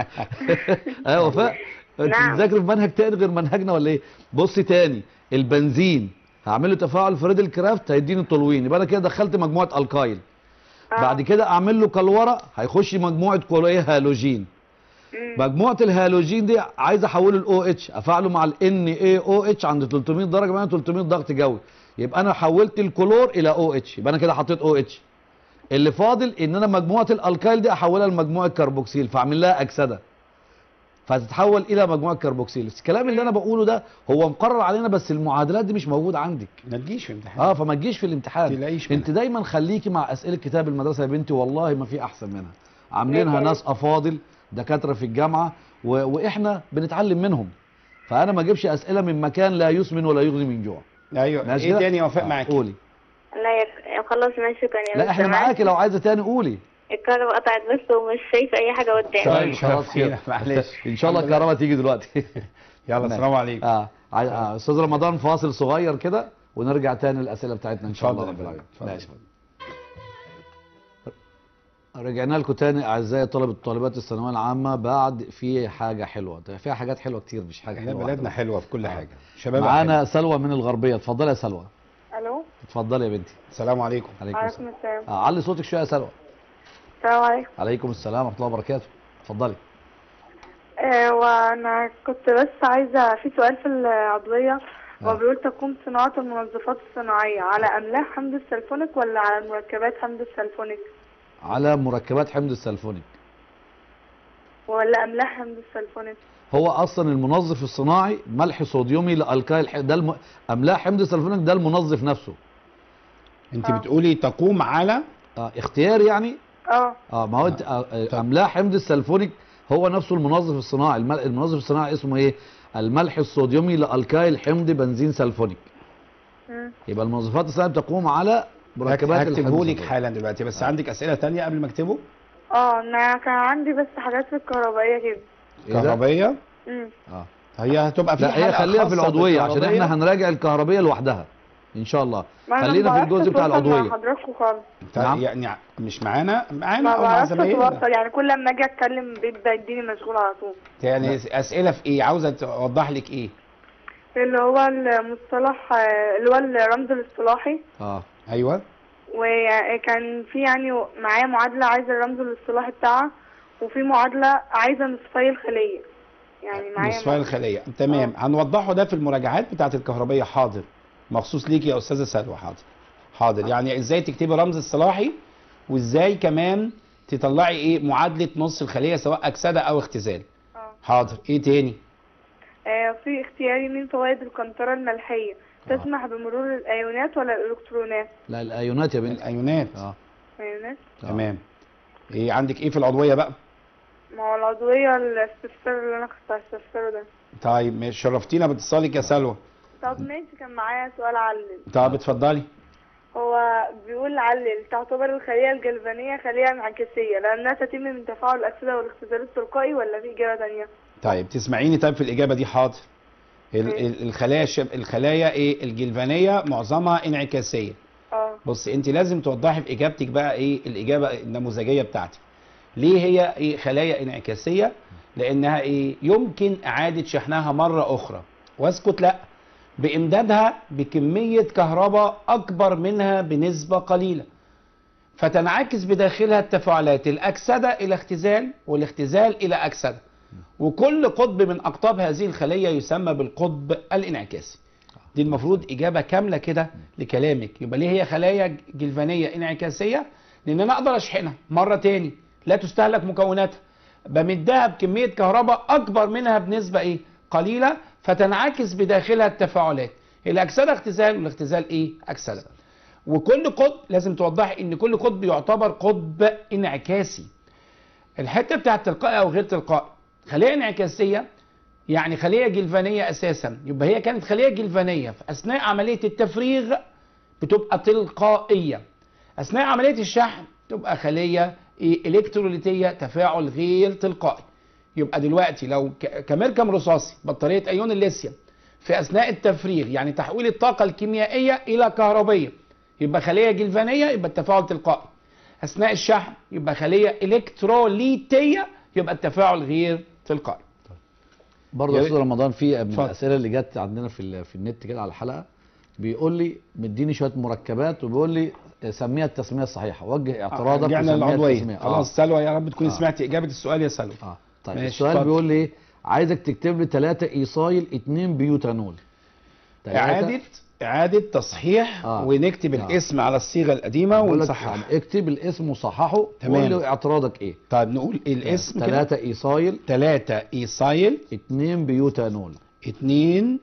ايوه وفاء انت نعم. بتذاكري في منهج تاني غير منهجنا ولا ايه بصي تاني البنزين هعمل له تفاعل فريدل كرافت هيديني طولوين يبقى انا كده دخلت مجموعه الكايل آه. بعد كده اعمل له كلوره هيخش مجموعه كلويه هالوجين مجموعه الهالوجين دي عايز احوله لاو اتش افعله مع الان اي او اتش عند 300 درجه مئويه 300 ضغط جوي يبقى انا حولت الكلور الى او اتش يبقى انا كده حطيت او اتش اللي فاضل ان انا مجموعه الالكايل دي احولها لمجموعه كربوكسيل فاعمل لها اكسده فتتحول الى مجموعه كربوكسيل الكلام اللي انا بقوله ده هو مقرر علينا بس المعادلات دي مش موجوده عندك ما تجيش في امتحان اه فما تجيش في الامتحان تلاقيش انت دايما خليكي مع اسئله كتاب المدرسه يا بنتي والله ما في احسن منها عاملينها ماشي. ناس افاضل دكاتره في الجامعه و... واحنا بنتعلم منهم فانا ما اجيبش اسئله من مكان لا يسمن ولا يغني من جوع ايوه ماشي ايه كده؟ تاني وفاء آه، معاك قولي لا يا خلاص ماشي شكرا يا لا مستر. احنا معلش. معاكي لو عايزه تاني قولي الكهرباء قطعت بس ومش شايفه اي حاجه قدامي طيب، خلاص خير، كده معلش. ان شاء الله الحمد لله. الكهرباء تيجي دلوقتي يلا السلام عليكم اه عاي- آه، استاذ رمضان فاصل صغير كده ونرجع تاني للاسئله بتاعتنا ان شاء الله اتفضل رب يا العالمين فندم، اتفضل. ماشي رجعنا لكم تاني اعزائي طلبه طالبات الثانويه العامه بعد في حاجه حلوه ده فيها حاجات حلوه كتير مش حاجه احنا حلوه بلدنا واحدة. حلوه في كل آه. حاجه شباب معانا سلوى من الغربيه اتفضلي يا سلوى الو اتفضلي يا بنتي السلام عليكم عليكم السلام وعليكم السلام آه علي صوتك شويه يا سلوى السلام عليكم عليكم السلام ورحمه الله وبركاته اتفضلي آه وانا كنت بس عايزه في سؤال في العضويه آه. هو بيقول تقوم صناعه المنظفات الصناعيه على املاح حمض السلفونيك ولا على مركبات حمض السلفونيك على مركبات حمض السلفونيك ولا املاح حمض السلفونيك هو اصلا المنظف الصناعي ملح صوديومي لالكايل ح- ده الم... املاح حمض السلفونيك ده المنظف نفسه انت آه. بتقولي تقوم على آه اختيار يعني اه اه ما هو انت- آه آه، املاح حمض السلفونيك هو نفسه المنظف الصناعي المل... المنظف الصناعي اسمه ايه الملح الصوديومي لالكايل حمض بنزين سلفونيك مم. يبقى المنظفات الصناعيه بتقوم على مركبات الحمض هكتبه لك السلفونيك. حالا دلوقتي بس عندك اسئله تانية قبل ما اكتبه اه انا كان عندي بس حاجات في الكهربائيه كده إيه ده؟ كهربائيه امم اه هي هتبقى في لا هي حلقة خليها في خاصة العضويه عشان بالكهربائية. احنا هنراجع الكهربيه لوحدها ان شاء الله ما أنا خلينا في ما بعرفش الجزء بتاع أتواصل العضويه مع حضراتكم خالص طيب نعم. يعني مش معانا معانا ما او مع بعرفش زمايلنا اتواصل يعني كل لما اجي اتكلم بيبدا يديني مشغول على طول يعني اسئله في ايه عاوزه توضح لك ايه اللي هو المصطلح آه، اللي هو الرمز الاصطلاحي اه ايوه وكان في يعني معايا معادلة عايزة الرمز الاصطلاحي بتاعها وفي معادلة عايزة نصفي الخلية يعني معايا نصفي الخليه تمام هنوضحه ده في المراجعات بتاعه الكهربيه حاضر مخصوص ليكي يا استاذه سلوى حاضر حاضر يعني ازاي تكتبي رمز الصلاحي وازاي كمان تطلعي ايه معادله نص الخليه سواء اكسده او اختزال آه. حاضر ايه تاني آه، في اختياري من فوائد القنطرة الملحية تسمح بمرور الأيونات ولا الإلكترونات؟ لا الايونات يا بنتي الايونات اه أيونات؟ آه. تمام ايه عندك ايه في العضويه بقى ما هو العضوية الاستفسار اللي أنا كنت هستفسره ده طيب ماشي شرفتينا باتصالك يا سلوى طب ماشي كان معايا سؤال على طب اتفضلي هو بيقول بيقول علل تعتبر الخلية الجلفانية خلية انعكاسية لأنها تتم من تفاعل الأكسدة والاختزال التلقائي ولا في إجابة تانية؟ طيب تسمعيني طيب في الاجابه دي حاضر ال- ماشي. ال- الخلايا الشب... الخلايا ايه الجلفانيه معظمها انعكاسيه اه بص انت لازم توضحي في اجابتك بقى ايه الاجابه النموذجيه بتاعتك ليه هي ايه خلايا انعكاسيه لانها ايه يمكن اعاده شحنها مره اخرى واسكت لا بامدادها بكميه كهرباء اكبر منها بنسبه قليله فتنعكس بداخلها التفاعلات الاكسده الى اختزال والاختزال الى اكسده وكل قطب من اقطاب هذه الخليه يسمى بالقطب الانعكاسي دي المفروض اجابه كامله كده لكلامك يبقى ليه هي خلايا جلفانيه انعكاسيه لان انا اقدر اشحنها مره تاني لا تستهلك مكوناتها بمدها بكميه كهرباء اكبر منها بنسبه ايه قليله فتنعكس بداخلها التفاعلات الاكسده اختزال والاختزال ايه اكسده وكل قطب لازم توضحي ان كل قطب يعتبر قطب انعكاسي الحته بتاعت تلقائي او غير تلقائي خليه انعكاسيه يعني خليه جلفانيه اساسا يبقى هي كانت خليه جلفانيه في اثناء عمليه التفريغ بتبقى تلقائيه اثناء عمليه الشحن تبقى خليه إيه؟ الكتروليتيه تفاعل غير تلقائي يبقى دلوقتي لو ك- كمركم رصاصي بطاريه ايون الليثيوم في اثناء التفريغ يعني تحويل الطاقه الكيميائيه الى كهربيه يبقى خليه جلفانيه يبقى التفاعل تلقائي اثناء الشحن يبقى خليه الكتروليتيه يبقى التفاعل غير تلقائي برضه يا يا استاذ رمضان في من اتفضل. الاسئله اللي جت عندنا في ال- في النت كده على الحلقه بيقول لي مديني شويه مركبات وبيقول لي سميها التسميه الصحيحه وجه اعتراضك رجعنا وسميها للعضويه التسمية. خلاص آه. سلوى يا رب تكوني آه. سمعتي اجابه السؤال يا سلوى اه طيب ماشي، السؤال اتفضل. بيقول لي ايه عايزك تكتب لي 3 ايصايل 2 بيوتانول تلاتة- اعاده اعاده تصحيح آه. ونكتب آه. الاسم على الصيغه القديمه بقول لك ونصححها يعني اكتب الاسم وصححه تمام. وقول لي اعتراضك ايه طيب نقول الاسم كده 3 ايصايل 3 ايصايل 2 بيوتانول 2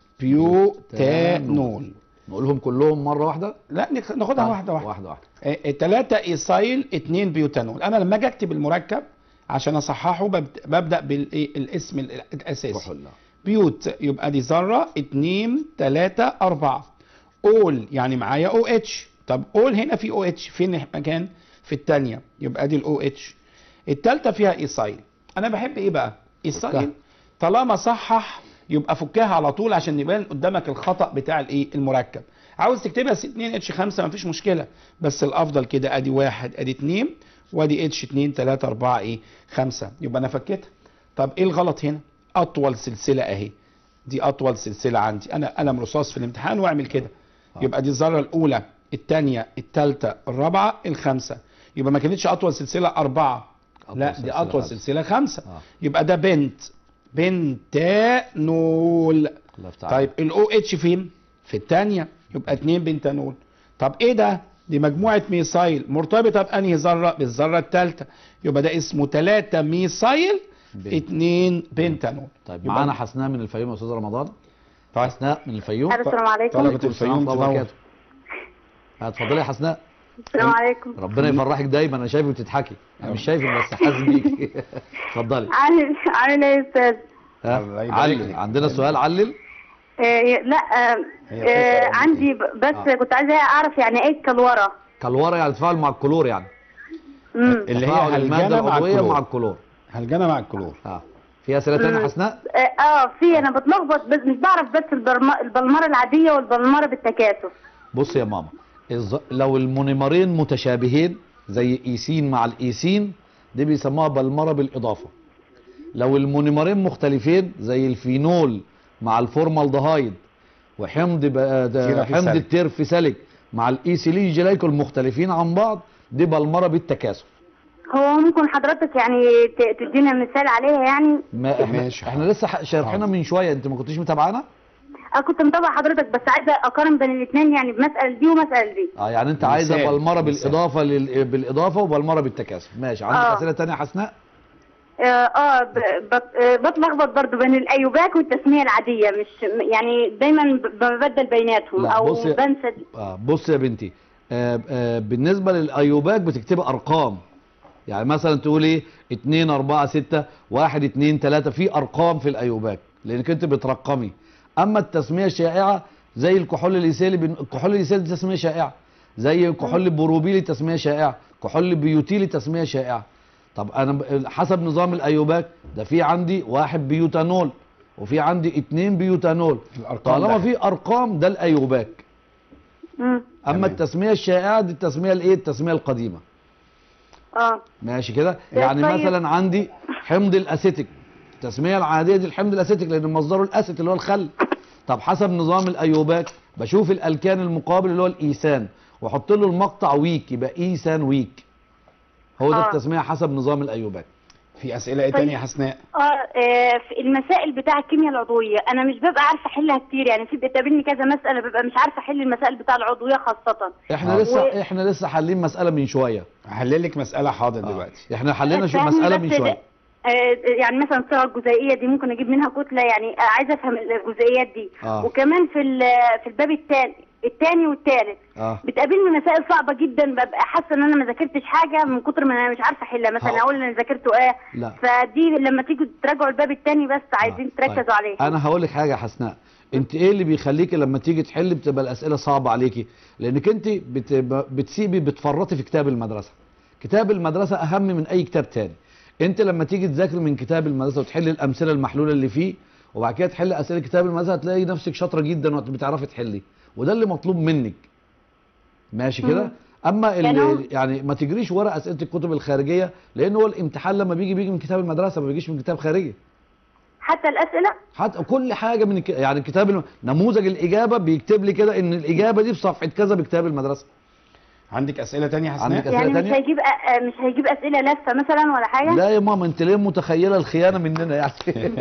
بيوتانول نقولهم كلهم مره واحده لا نخ- ناخدها طيب، واحده واحده واحده واحده 3 ايصايل 2 بيوتانول انا لما اجي اكتب المركب عشان اصححه ببد- ببدا بالاسم الاساسي كحول بيوت يبقى دي ذره 2 3 4 اول يعني معايا او اتش طب اول هنا في او اتش فين مكان في الثانيه يبقى دي الاو اتش الثالثه فيها ايصايل انا بحب ايه بقى ايصايل فكها. طالما صحح يبقى فكها على طول عشان يبان قدامك الخطا بتاع الايه المركب عاوز تكتبها 2 اتش 5 مفيش مشكله بس الافضل كده ادي واحد ادي 2 وادي اتش 2 3 4 ايه 5 يبقى انا فكيتها طب ايه الغلط هنا اطول سلسله اهي دي اطول سلسله عندي انا قلم رصاص في الامتحان واعمل كده يبقى دي الذره الاولى الثانيه الثالثه الرابعه الخامسه يبقى ما كانتش اطول سلسله اربعه أطول لا دي سلسلة اطول خمسة. سلسله خمسه آه. يبقى ده بنت بنتانول الله يفتح طيب الاو اتش فين في الثانيه يبقى 2 بنتانول طب ايه ده دي مجموعه ميثايل مرتبطه بانهي ذره بالذره الثالثه يبقى ده اسمه 3 ميثايل بنت. 2 بنتانول طيب يبقى- معانا حسناء من الفيوم يا استاذ رمضان طيب حسناء من الفيوم ألو، السلام عليكم طلبة عليكم السلام الفيوم ورحمة الله تنور. وبركاته. اتفضلي يا حسناء السلام عليكم ربنا يفرحك دايما انا شايفك بتضحكي انا مش شايفك بس حاسس بيك اتفضلي عامل عامل ايه يا استاذ؟ ها؟ الله يبارك علل لك. عندنا سؤال علل آه لا آه هي آه فكرة عندي ب- بس آه. كنت عايزه اعرف يعني ايه الكلوره كالورا يعني تفاعل مع الكلور يعني امم اللي هي تفاعل الماده هلجنه مع العضويه مع الكلور الكلور هلجنه مع الكلور اه في اسئله ثانيه مم. حسناء اه آه، في انا بتلخبط بس مش بعرف بس البرم... البلمره العاديه والبلمره بالتكاثف بص يا ماما الز- لو المونيمرين متشابهين زي ايسين مع الايسين دي بيسموها بلمره بالاضافه لو المونيمرين مختلفين زي الفينول مع الفورمالدهايد وحمض ب- ده- تيرافيساليك. حمض التيرفيساليك مع الايثيلين جلايكول مختلفين عن بعض دي بلمره بالتكاثف هو ممكن حضرتك يعني ت- تدينا مثال عليها يعني ما احنا, ماشي. احنا لسه ح- شارحينها من شويه انت ما كنتش متابعانا انا كنت متابعه حضرتك بس عايزه اقارن بين الاثنين يعني بمساله دي ومساله دي اه يعني انت عايزه مثال. بلمره مثال. بالاضافه لل... بالاضافه وبلمره بالتكاثف ماشي عندك آه. اسئله ثانيه يا حسناء اه, آه ب- بت- آه، بتلخبط برضو بين الايوباك والتسميه العاديه مش يعني دايما ب- ببدل بيناتهم لا، او بصي- بنسى دي. آه بص يا بنتي آه آه بالنسبه للايوباك بتكتبي ارقام يعني مثلا تقول ايه 2 4 6 1 2 3 في ارقام في الايوباك لانك انت بترقمي اما التسميه الشائعه زي الكحول الإيثيلي بن- الكحول الإيثيلي دي تسميه شائعه زي كحول بروبيلي تسميه شائعه كحول بيوتيلي تسميه شائعه طب انا ب- حسب نظام الايوباك ده في عندي واحد بيوتانول وفي عندي اتنين بيوتانول الأرقام طالما ده. في ارقام ده الايوباك امم اما تمام. التسميه الشائعه دي التسميه الايه التسميه القديمه اه ماشي كده طيب يعني طيب. مثلا عندي حمض الاسيتيك التسميه العاديه دي الحمض الاسيتيك لان مصدره الاسيت اللي هو الخل طب حسب نظام الايوباك بشوف الالكان المقابل اللي هو الايثان واحط له المقطع ويك يبقى ايثان ويك هو ده آه. التسميه حسب نظام الايوباك في اسئله ايه طيب. تانية يا حسناء اه آه، في المسائل بتاع الكيمياء العضويه انا مش ببقى عارفه احلها كتير يعني في بتقابلني كذا مساله ببقى مش عارفه احل المسائل بتاع العضويه خاصه احنا آه. لسه و- احنا لسه حالين مساله من شويه هحلل لك مساله حاضر دلوقتي احنا حلينا شو فاهمني مساله بس من ده- شويه آه، يعني مثلا الصيغه الجزيئيه دي ممكن اجيب منها كتله يعني آه، عايزه افهم الجزئيات دي آه. وكمان في ال- في الباب الثاني الثاني والثالث اه بتقابلني مسائل صعبه جدا ببقى حاسه ان انا ما ذاكرتش حاجه من كتر ما انا مش عارفه احلها مثلا هقول- اقول انا ذاكرته ايه لا. فدي لما تيجوا تراجعوا الباب الثاني بس عايزين آه. تركزوا طيب. عليه انا هقول لك حاجه يا حسناء انت ايه اللي بيخليكي لما تيجي تحل بتبقى الاسئله صعبه عليكي لانك انت بتبقى بتسيبي بتفرطي في كتاب المدرسه كتاب المدرسه اهم من اي كتاب تاني انت لما تيجي تذاكري من كتاب المدرسه وتحلي الامثله المحلوله اللي فيه وبعد كده تحلي اسئله كتاب المدرسه هتلاقي نفسك شاطره جدا وبتعرفي تحلي وده اللي مطلوب منك ماشي كده اما يعني هو- اللي يعني ما تجريش ورا اسئله الكتب الخارجيه لان هو الامتحان لما بيجي بيجي من كتاب المدرسه ما بيجيش من كتاب خارجي حتى الاسئله حتى كل حاجه من الك... يعني كتاب الم... نموذج الاجابه بيكتب لي كده ان الاجابه دي في صفحه كذا بكتاب المدرسه عندك اسئله تانية يا حسناء عندك أسئلة يعني مش تانية؟ هيجيب أ- أ- مش هيجيب اسئله لفه مثلا ولا حاجه لا يا ماما انت ليه متخيله الخيانه مننا يعني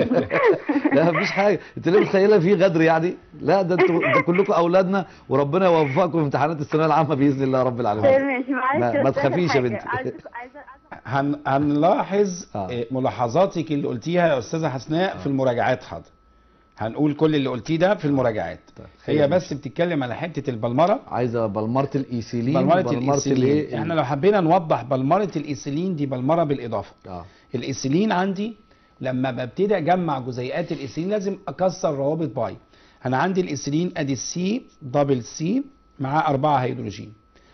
لا مفيش حاجه انت ليه متخيله في غدر يعني لا ده انتوا ده كلكم اولادنا وربنا يوفقكم في امتحانات الثانويه العامه باذن الله رب طيب العالمين ماشي معلش ما- ما بس آخر تخافيش يا حاجة. بنتي. عايزة- عايزة- هن... هنلاحظ آه. آه. ملاحظاتك اللي قلتيها يا استاذه حسناء في المراجعات حاضر هنقول كل اللي قلتيه ده في المراجعات طيب، خير هي إن بس بتتكلم على حته البلمره عايزه بلمره الايثيلين بلمره وبلمرة الايثيلين الايه احنا لو حبينا نوضح بلمره الايثيلين دي بلمره بالاضافه اه الايثيلين عندي لما ببتدي اجمع جزيئات الايثيلين لازم اكسر روابط باي انا عندي الايثيلين ادي السي دبل سي معاه أربعة هيدروجين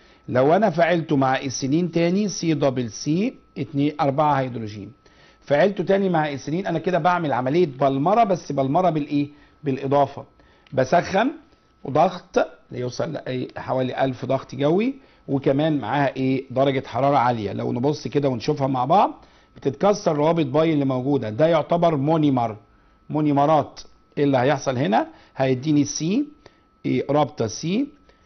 لو انا فعلته مع ايثيلين تاني سي دبل سي اتنين أربعة هيدروجين فعلته تاني مع ايثيلين انا كده بعمل عمليه بلمره بس بلمره بالايه بالاضافه بسخن وضغط يوصل لأي- حوالي 1000 ضغط جوي وكمان معاها ايه درجه حراره عاليه لو نبص كده ونشوفها مع بعض بتتكسر روابط باي اللي موجوده ده يعتبر مونيمر مونيمرات ايه اللي هيحصل هنا هيديني سي إيه رابطه سي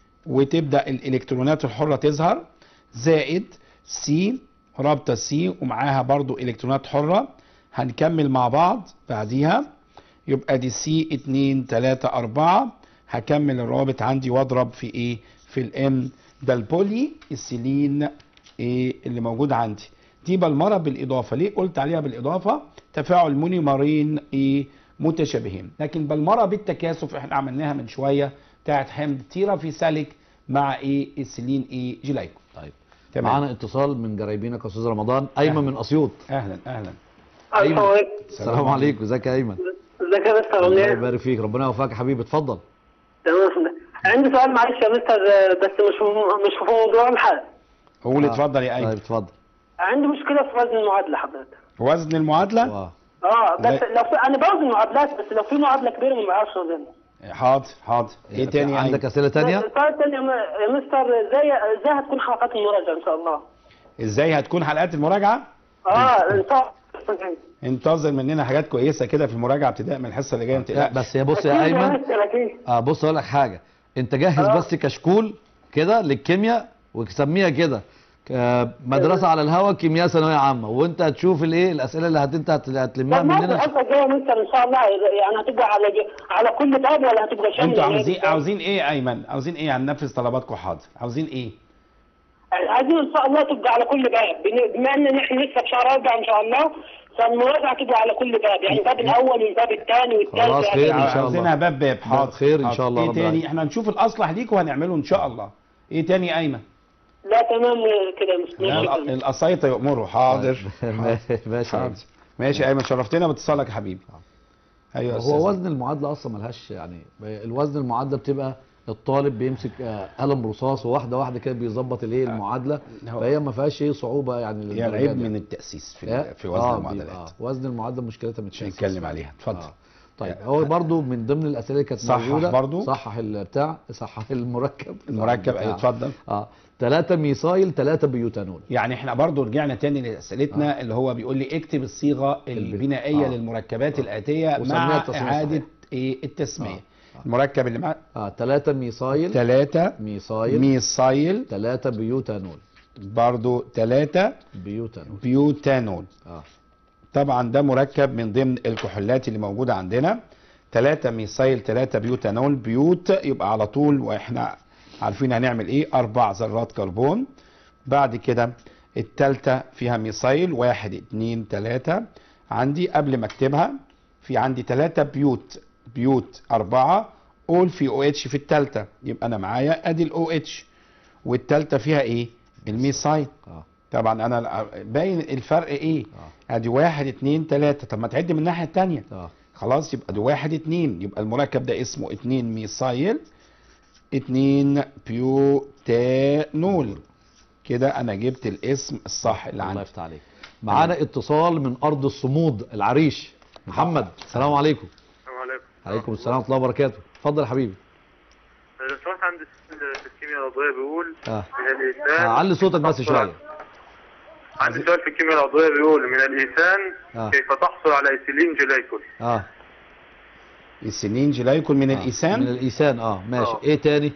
وتبدا الالكترونات الحره تظهر زائد سي رابطه سي ومعاها برضو الكترونات حره هنكمل مع بعض بعديها يبقى دي سي 2 3 4 هكمل الروابط عندي واضرب في ايه في الام ده البولي السيلين ايه اللي موجود عندي دي بلمره بالاضافه ليه قلت عليها بالاضافه تفاعل مونيمرين ايه متشابهين لكن بلمره بالتكاثف احنا عملناها من شويه بتاعت حمض تيرافيساليك مع ايه السيلين ايه جلايكو طيب تمام. معانا اتصال من جرايبينك يا استاذ رمضان ايمن من اسيوط اهلا اهلا أيمن. السلام عليكم السلام عليكم ازيك يا ايمن ازيك يا مستر الله رمضان يبارك فيك ربنا يوفقك يا حبيبي اتفضل تمام عندي سؤال معلش يا مستر بس مش في- مش في موضوع الحلقه قول آه. اتفضل يا طيب ايمن اتفضل عندي مشكله في وزن المعادله حضرتك وزن المعادله اه اه بس لا. لو في انا بوزن معادلات بس لو في معادله كبيره ما بعرفش اوزنها حاضر حاضر ايه تاني يا عندك أيمن؟ اسئله تانية السؤال الثاني يا م- يا مستر ازاي ازاي هتكون حلقات المراجعه ان شاء الله ازاي هتكون حلقات المراجعه اه ان شاء الله انتظر مننا حاجات كويسه كده في المراجعه ابتداء من الحصه اللي جايه ما لا تقلقش بس يا بص أكيد يا ايمن مستر اكيد اه بص اقول لك حاجه انت جهز آه. بس كشكول كده للكيمياء وسميها كده آه، مدرسه على الهوا كيمياء ثانويه عامه وانت هتشوف الايه الاسئله اللي هت- انت هت- هتلمها طب ماشي مننا الحصه الجايه يا مستر ان شاء الله يعني هتبقى على على كل باب ولا هتبقى شامله انتوا عاوزين عاوزين ايه يا ايمن عاوزين ايه هننفذ طلباتكم حاضر عاوزين ايه عايزين ان شاء الله تبقى على كل باب بن- بما ان نحن لسه في شهر اربعه ان شاء الله فالمراجعه تبقى على كل باب يعني الباب الاول والباب الثاني والثالث خلاص، يعني خير إن شاء الله. عاوزينها باب باب حاضر خير إن حاضر. شاء الله ايه رب تاني العالمين. احنا نشوف الاصلح ليك وهنعمله ان شاء الله ايه تاني يا ايمن لا تمام كده مش لا، ماشي ال- القصايطه يأمروا حاضر ماشي يا أيمن. حاضر ماشي يا ايمن شرفتنا باتصالك يا حبيبي ايوه يا أستاذ. هو وزن المعادله اصلا ملهاش يعني الوزن المعادله بتبقى الطالب بيمسك آه، قلم رصاص وواحده واحده كده بيظبط الايه المعادله هو- فهي ما فيهاش ايه صعوبه يعني هي للدرجة العيب دي. من التاسيس في إيه؟ في وزن آه، المعادلات بيبقى- وزن المعادله مشكلتها مش متشابهه هنتكلم عليها اتفضل آه. طيب هو برضو من ضمن الاسئله اللي كانت صحح موجوده برضو. صحح البتاع صحح المركب المركب بتاع. ايوه اتفضل اه 3 ميثايل 3 بيوتانول يعني احنا برضو رجعنا تاني لاسئلتنا اللي هو بيقول لي اكتب الصيغه البنائيه آه. للمركبات الاتيه وسميها مع التصميم اعاده الصحيح. ايه التسميه آه. المركب اللي معاه اه 3 ميثايل 3 ميثايل ميثايل 3 بيوتانول برضو 3 بيوتانول بيوتانول اه طبعا ده مركب من ضمن الكحولات اللي موجوده عندنا 3 ميثايل 3 بيوتانول بيوت يبقى على طول واحنا عارفين هنعمل ايه اربع ذرات كربون بعد كده التالتة فيها ميثايل واحد اتنين تلاتة عندي قبل ما اكتبها في عندي تلاتة بيوت بيوت أربعة أول في او اتش في التالتة يبقى أنا معايا أدي الاو اتش والتالتة فيها إيه؟ الميثايل اه طبعا أنا باين الفرق إيه؟ اه ادي واحد اتنين تلاتة طب ما تعد من الناحية التانية اه خلاص يبقى دي واحد اتنين يبقى المركب ده اسمه اتنين ميثايل اتنين بيوتانول كده انا جبت الاسم الصح اللي الله عندي يفتح عليك معانا اتصال من ارض الصمود العريش محمد السلام عليكم السلام عليكم عليكم السلام ورحمه الله وبركاته اتفضل يا حبيبي لو سمحت عندي سؤال في الكيمياء العضوية بيقول اه من الإنسان آه، علي صوتك بس شويه عندي سؤال في الكيمياء العضوية بيقول من الإنسان آه. كيف تحصل على إيثيلين جلايكول اه السنين جلايكول من آه. الايثان من الايثان اه ماشي آه. ايه تاني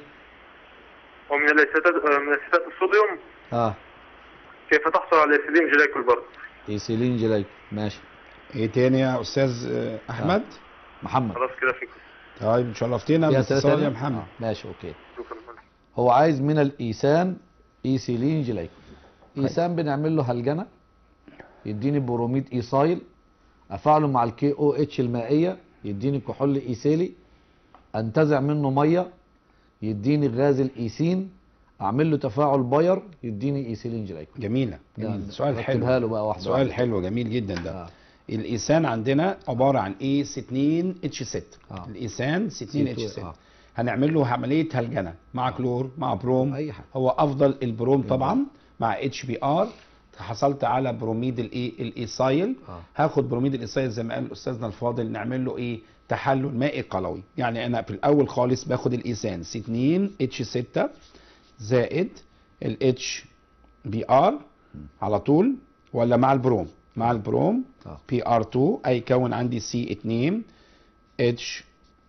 ومن الأسيتات من أسيتات الصوديوم اه كيف تحصل على إيثيلين جلايكول برضه ايثيلين جلايك ماشي ايه تاني يا استاذ آه، احمد محمد خلاص كده فيكم طيب شرفتنا فيها أسئلة بالاتصال تانية؟ يا محمد آه. ماشي اوكي شكرا هو عايز من الايثان ايثيلين جلايك ايثان بنعمل له هلجنه يديني بروميد ايثايل افعله مع الكي او اتش المائيه يديني كحول ايثيلي انتزع منه ميه يديني غاز الايثين اعمل له تفاعل باير يديني ايثيلين جلايك جميله جميل سؤال رتبها حلو له بقى واحده سؤال واحدة. حلو جميل جدا ده آه. الايثان عندنا عباره عن ايه 2 اتش 6 آه. الايثان 2 اتش 6 آه. هنعمل له عمليه هلجنه مع كلور مع بروم اي حاجه هو افضل البروم طبعا مع اتش بي ار حصلت على بروميد الايه الايثايل آه. هاخد بروميد الايثايل زي ما قال استاذنا الفاضل نعمل له ايه تحلل مائي قلوي يعني انا في الاول خالص باخد الايثان 2 اتش 6 زائد الاتش بي ار على طول ولا مع البروم مع البروم آه. بي ار 2 اي كون عندي سي 2 اتش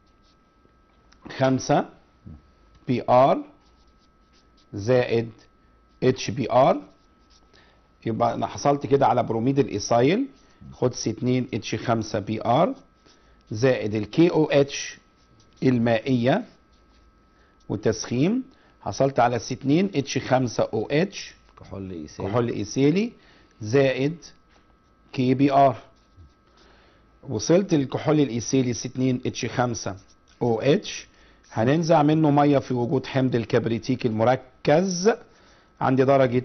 5 بي ار زائد اتش بي ار يبقى انا حصلت كده على بروميد الايثايل خد سي 2 اتش 5 بي ار زائد الكي او اتش المائيه والتسخين حصلت على سي 2 اتش 5 او اتش كحول ايثيلي كحول ايثيلي زائد كي بي ار وصلت للكحول الايثيلي سي 2 اتش 5 او اتش هننزع منه ميه في وجود حمض الكبريتيك المركز عندي درجه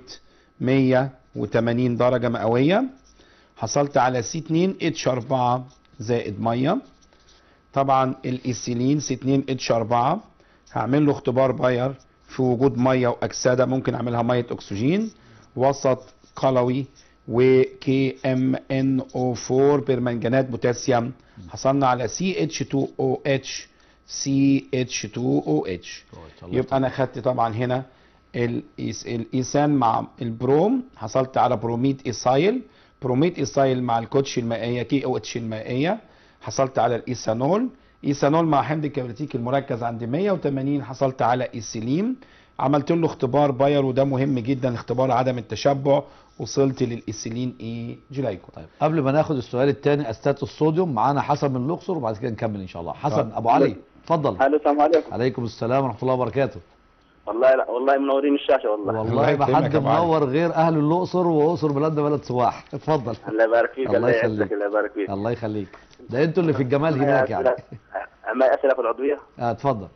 180 درجه مئويه حصلت على سي 2 اتش 4 زائد ميه طبعا الايثيلين سي 2 اتش 4 هعمل له اختبار باير في وجود ميه واكسده ممكن اعملها ميه اكسجين وسط قلوي وكي ام ان او 4 برمنجانات بوتاسيوم حصلنا على سي اتش 2 او اتش سي اتش 2 او اتش يبقى انا خدت طبعا هنا الإيس- الايثان مع البروم حصلت على بروميد ايثايل بروميد ايثايل مع الكوتش المائيه كي او اتش المائيه حصلت على الايثانول ايثانول مع حمض الكبريتيك المركز عند 180 حصلت على ايثيلين عملت له اختبار باير وده مهم جدا اختبار عدم التشبع وصلت للايثيلين اي جلايكول طيب قبل ما ناخد السؤال الثاني استات الصوديوم معانا حسن من الاقصر وبعد كده نكمل ان شاء الله حسن طيب. ابو علي اتفضل الو السلام عليكم عليكم السلام ورحمه الله وبركاته والله لا والله منورين الشاشه والله الله والله ما يكرمك حد يا أبو علي. منور غير اهل الاقصر واقصر بلادنا بلد سواح اتفضل الله يبارك فيك الله الله يخليك. يعزك الله يبارك فيك الله يخليك ده انتوا اللي في الجمال هناك يعني ما اسئله في العضويه اه اتفضل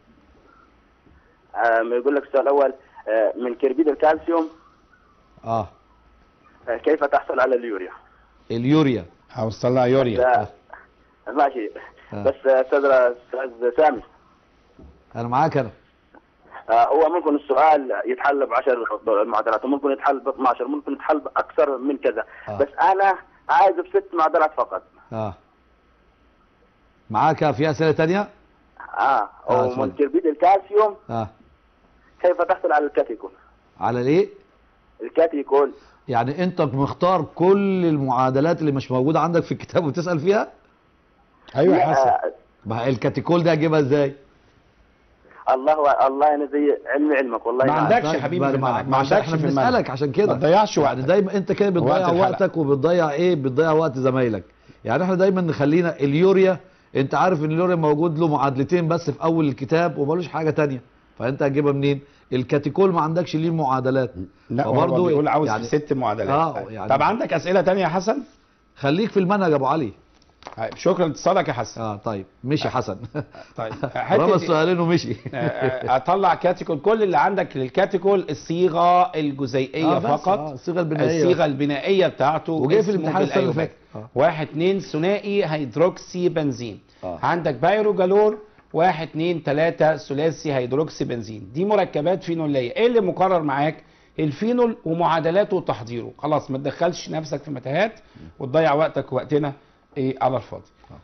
آه، يقول لك السؤال الاول آه، من كربيد الكالسيوم اه آه، كيف تحصل على اليوريا؟ اليوريا هوصل لها يوريا ده ماشي آه. بس آه، استاذ استاذ سامي انا معاك انا آه، هو ممكن السؤال يتحل ب 10 معادلات وممكن يتحل ب 12 ممكن يتحل باكثر من كذا آه. بس انا عايز بست معادلات فقط اه معاك في اسئله تانية اه آه، ومن اتفضل. كربيد الكالسيوم اه كيف تحصل على الكاتيكول على الايه الكاتيكول يعني انت مختار كل المعادلات اللي مش موجوده عندك في الكتاب وتسال فيها ايوه يا حسن آه، ما هي الكاتيكول ده اجيبها ازاي الله الله انا زي علمي علمك والله ما ما عندكش يا طيب، حبيبي ما- في ما- المنهج ما ما عشان عندكش احنا في المنهج بنسالك عشان كده ما تضيعش يعني وقتك دايما انت كده بتضيع وقت الحلقة. وقتك وبتضيع ايه بتضيع وقت زمايلك يعني احنا دايما نخلينا اليوريا انت عارف ان اليوريا موجود له معادلتين بس في اول الكتاب ومالوش حاجه تانية فانت هتجيبها منين الكاتيكول ما عندكش ليه معادلات لا هو فبرضه بيقول عاوز يعني في ست معادلات آه، يعني- طب عندك اسئله تانية يا حسن خليك في المنهج يا ابو علي طيب شكرا لاتصالك يا حسن اه طيب مشي حسن طيب رمى حته السؤالين ومشي آه، آه، اطلع كاتيكول كل اللي عندك للكاتيكول الصيغه الجزيئيه آه، بس، فقط آه، الصيغه البنائيه الصيغه البنائيه بتاعته وجاي في اسمه الامتحان السنه اللي بالأيوباك. فاتت آه. واحد اتنين ثنائي هيدروكسي بنزين آه. عندك بايرو جالور واحد اتنين تلاتة ثلاثي هيدروكسي بنزين دي مركبات فينولية ايه اللي مقرر معاك الفينول ومعادلاته وتحضيره خلاص ما تدخلش نفسك في متاهات وتضيع وقتك ووقتنا ايه على الفاضي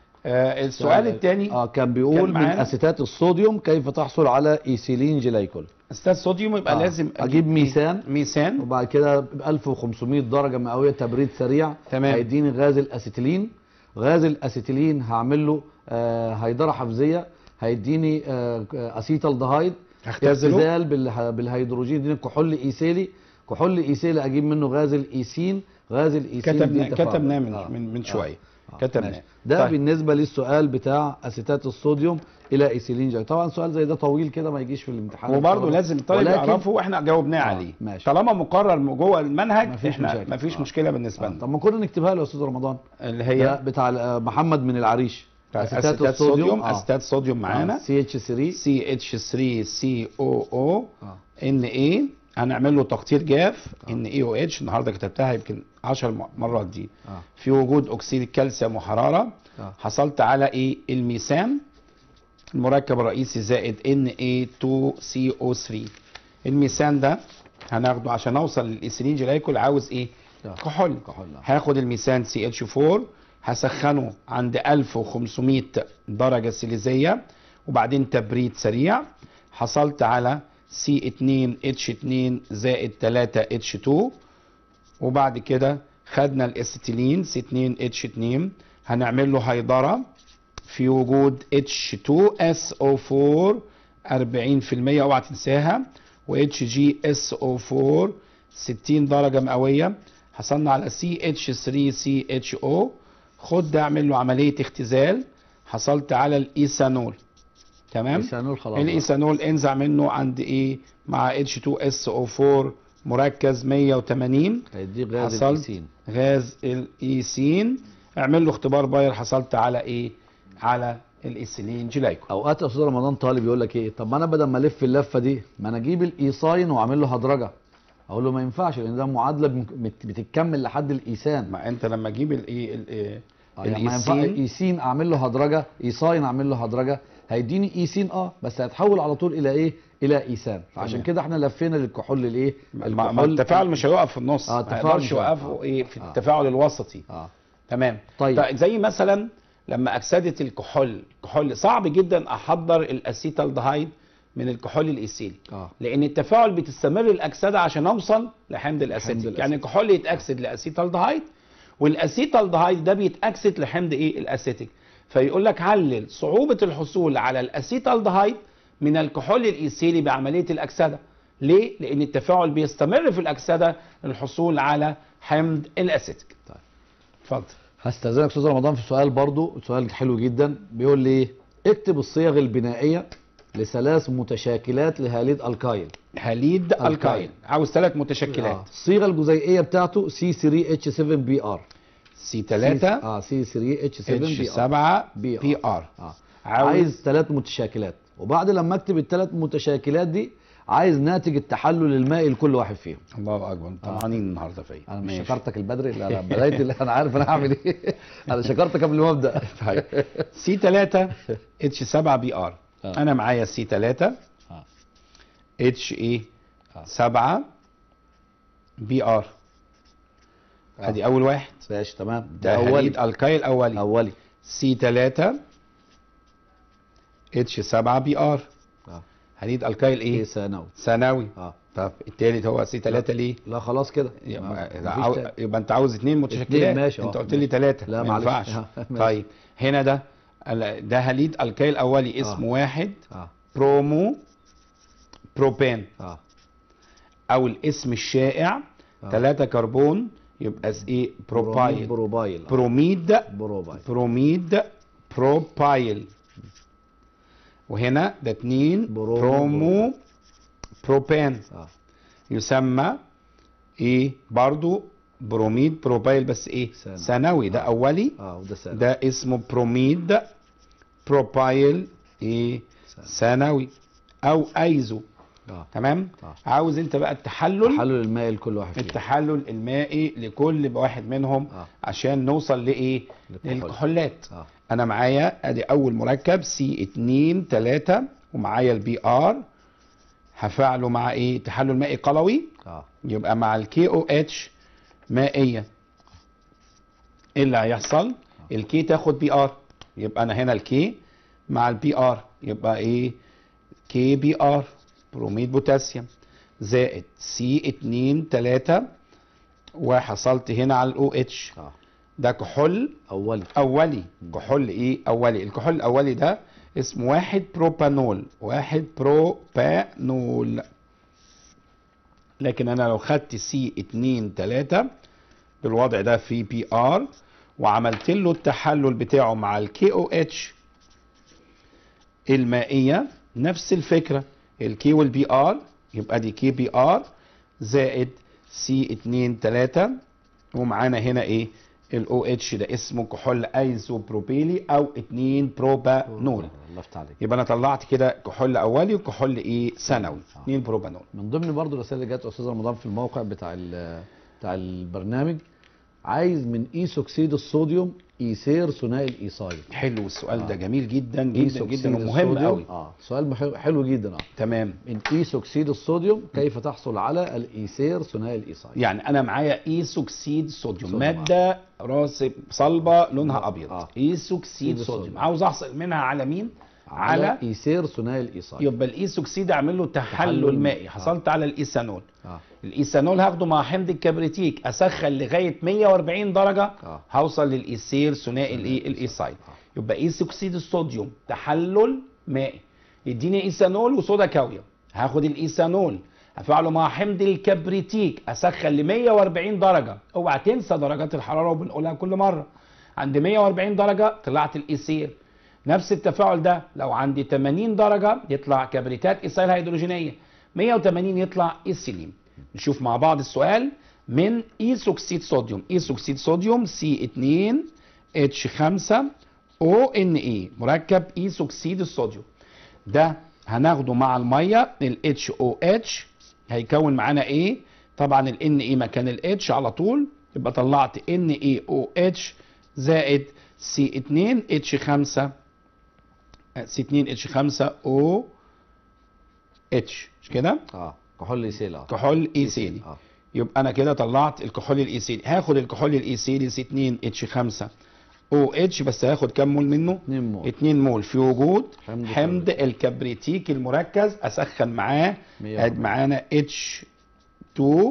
آه السؤال الثاني اه كان كان بيقول من معانا؟ اسيتات الصوديوم كيف تحصل على ايثيلين جلايكول استاذ صوديوم يبقى آه. لازم أجيب ميثان. ميثان وبعد كده ب 1500 درجه مئويه تبريد سريع تمام. هيديني غاز الاسيتيلين غاز الاسيتيلين هعمل له آه هيدره حفزيه هيديني آه اسيتال دهايد هختزله اختزال بالها- بالهيدروجين يديني كحول ايثيلي كحول ايثيلي اجيب منه غاز الايثين غاز الايثين كتبنا دي تفاعل. كتبناه من آه. من, من شويه آه، كتبناه ماشي. ده طيب. طيب. بالنسبه للسؤال بتاع اسيتات الصوديوم الى ايثيلين جاي طبعا سؤال زي ده طويل كده ما يجيش في الامتحان وبرضه طبعاً. لازم الطالب ولكن- يعرفه واحنا جاوبناه آه، عليه ماشي. طالما مقرر جوه المنهج مفيش احنا مشاكل. مفيش آه. مشكله بالنسبه آه. لنا طب ما كنا نكتبها له يا استاذ رمضان اللي هي هي بتاع آه، محمد من العريش اسيتات صوديوم اسيتات صوديوم معانا سي اتش 3 سي اتش 3 سي او او آه. ان اي هنعمل له تقطير جاف ان اي او اتش النهارده كتبتها يمكن 10 مرات دي آه. في وجود اكسيد الكالسيوم وحراره آه. حصلت على ايه الميثان المركب الرئيسي زائد ان اي 2 سي او 3 الميثان ده هناخده عشان اوصل للايثيلين جلايكول عاوز ايه آه. كحول كحول، آه. هاخد الميثان سي اتش 4 هسخنه عند 1500 درجه سيليزيه وبعدين تبريد سريع حصلت على سي 2 اتش 2 زائد 3 اتش 2 وبعد كده خدنا الاسيتيلين سي 2 اتش 2 هنعمل له هيدره في وجود H2SO4 40% اوعى تنساها و HGSO4 60 درجة مئوية حصلنا على CH3CHO خد ده اعمل له عملية اختزال حصلت على الايثانول تمام ايثانول خلاص الايثانول انزع منه عند ايه مع H2SO4 مركز 180 هيديك غاز حصلت الايثين غاز الايثين اعمل له اختبار باير حصلت على ايه على الايثيلين جلايكول اوقات يا استاذ رمضان طالب يقول لك ايه طب ما انا بدل ما الف اللفه دي ما انا اجيب الايصاين واعمل له هدرجه اقول له ما ينفعش لان ده معادله بت- بتتكمل لحد الايثان ما انت لما تجيب الايه الايه آه، يعني ما ينفع الايثين ايثين اعمل له هدرجه ايصاين اعمل له هدرجه هيديني ايثين اه بس هيتحول على طول الى ايه الى ايثان فعشان تمام. كده احنا لفينا للكحول للايه ما ما التفاعل مش هيقف في النص آه، ما التفاعل يقدرش مش هيقف. يوقفه ايه في آه. التفاعل الوسطي اه تمام طيب. طيب زي مثلا لما اكسده الكحول الكحول صعب جدا احضر الاسيتالدهايد من الكحول الايثيلي اه لان التفاعل بتستمر الاكسده عشان اوصل لحمض الاسيتيك الأسيتيك. يعني الكحول يتاكسد لاسيتالدهايد والاسيتالدهايد ده بيتاكسد لحمض ايه الاسيتيك فيقول لك علل صعوبه الحصول على الاسيتالدهايد من الكحول الايثيلي بعمليه الاكسده ليه لان التفاعل بيستمر في الاكسده للحصول على حمض الاسيتيك طيب. اتفضل هستاذنك استاذ رمضان في سؤال برضو سؤال حلو جدا بيقول لي ايه اكتب الصيغ البنائيه لثلاث متشاكلات لهاليد الكايل هاليد الكاين. الكاين عاوز ثلاث متشكلات آه. الصيغه الجزيئيه بتاعته سي 3 اتش 7 بي ار سي 3 اه سي 3 اتش 7 اتش بي ار 7 بي بي ار اه عاوز- عايز ثلاث متشاكلات وبعد لما اكتب الثلاث متشاكلات دي عايز ناتج التحلل المائي لكل واحد فيهم الله اكبر طمعانين النهارده فيا انا مش ماشي. شكرتك البدري لا لا بدايه اللي انا عارف انا هعمل ايه انا شكرتك قبل ما ابدا طيب سي 3 اتش 7 بي ار آه. انا معايا سي 3 آه. اتش ايه 7 بي ار ادي اول واحد ماشي تمام ده اولي هليد الكايل اولي اولي سي 3 اتش 7 بي ار اه هليد الكايل ايه ايه ثانوي ثانوي اه طب التالت هو سي 3 ليه لا خلاص كده يبقى, ما- عاو... مفيش تاني. يبقى انت عاوز اثنين متشكلات ماشي، انت اه، قلت لي ماشي. ثلاثه لا، ما معلش. ينفعش اه، ماشي. طيب هنا ده ال- ده هليد الكايل اولي اسمه واحد اه برومو بروبان اه او الاسم الشائع آه. 3 كربون يبقى اس ايه بروبايل بروبايل آه. بروميد بروبايل بروميد بروبايل وهنا ده اتنين برومو برومو بروبان اه يسمى ايه برضو بروميد بروبايل بس ايه ثانوي. ثانوي ده اولي اه وده ثانوي ده اسمه بروميد بروبايل ايه ثانوي او ايزو اه تمام آه. عاوز انت بقى التحلل حلل الماء لكل واحد فيهم التحلل المائي لكل واحد منهم آه. عشان نوصل لايه للكحول. للكحولات اه انا معايا ادي اول مركب سي 2 3 ومعايا البي ار هفعله مع ايه تحلل مائي قلوي اه يبقى مع الكي او اتش مائيه ايه اللي هيحصل الكي تاخد بي ار يبقى انا هنا الكي مع البي ار يبقى ايه كي بي ار بروميد بوتاسيوم زائد سي 2 3 وحصلت هنا على الاو اتش اه ده كحول اولي اولي كحول ايه اولي الكحول الاولي ده اسمه واحد بروبانول واحد بروبانول لكن انا لو خدت سي 2 3 بالوضع ده في بي ار وعملت له التحلل بتاعه مع الكي او اتش المائيه نفس الفكره الكي والبي ار يبقى دي كي بي ار زائد سي 2 3 ومعانا هنا ايه الاو اتش ده اسمه كحول ايزوبروبيلي او 2 بروبانول الله يفتح عليك يبقى انا طلعت كده كحول اولي وكحول ايه ثانوي 2 بروبانول من ضمن برضو الرسائل اللي جت استاذ رمضان في الموقع بتاع ال- بتاع البرنامج عايز من ايس اكسيد الصوديوم ايثير ثنائي الايصايل حلو السؤال ده آه. جميل جدا إيس جدا أكسيد جدا ومهم الصوديوم. قوي اه سؤال مح- حلو جدا اه تمام من ايس اكسيد الصوديوم كيف تحصل على الايثير ثنائي الايصايل يعني انا معايا ايسوكسيد صوديوم صوديوم، ماده راسب صلبه لونها ابيض آه. ايسوكسيد صوديوم. صوديوم عاوز احصل منها على مين على على ايثير ثنائي الايصايل يبقى الايسوكسيد اعمل له تحلل تحلل مائي مائي. حصلت على الايثانول اه الايثانول هاخده مع حمض الكبريتيك اسخن لغايه 140 درجه آه. هوصل للايثير ثنائي الايه الايثايل يبقى ايثوكسيد الصوديوم تحلل مائي يديني ايثانول وصودا كاويه هاخد الايثانول هفعله مع حمض الكبريتيك اسخن ل 140 درجه اوعى تنسى درجات الحراره وبنقولها كل مره عند 140 درجه طلعت الايثير نفس التفاعل ده لو عندي 80 درجه يطلع كبريتات ايثايل هيدروجينيه 180 يطلع ايثيلين نشوف مع بعض السؤال من ايثوكسيد صوديوم ايثوكسيد صوديوم سي 2 اتش 5 او ان اي مركب ايثوكسيد الصوديوم ده هناخده مع الميه ال HOH هيكون معانا ايه طبعا ال NA مكان ال H على طول يبقى طلعت NaOH زائد C2H5 C2H5O H مش كده اه كحول ايثيل اه كحول ايثيلي اه يبقى انا كده طلعت الكحول الايثيلي هاخد الكحول الايثيلي C2H5 OH بس هاخد كام مول منه 2 مول 2 مول في وجود حمض حمض الكبريتيك المركز اسخن معاه 140. اد معانا H2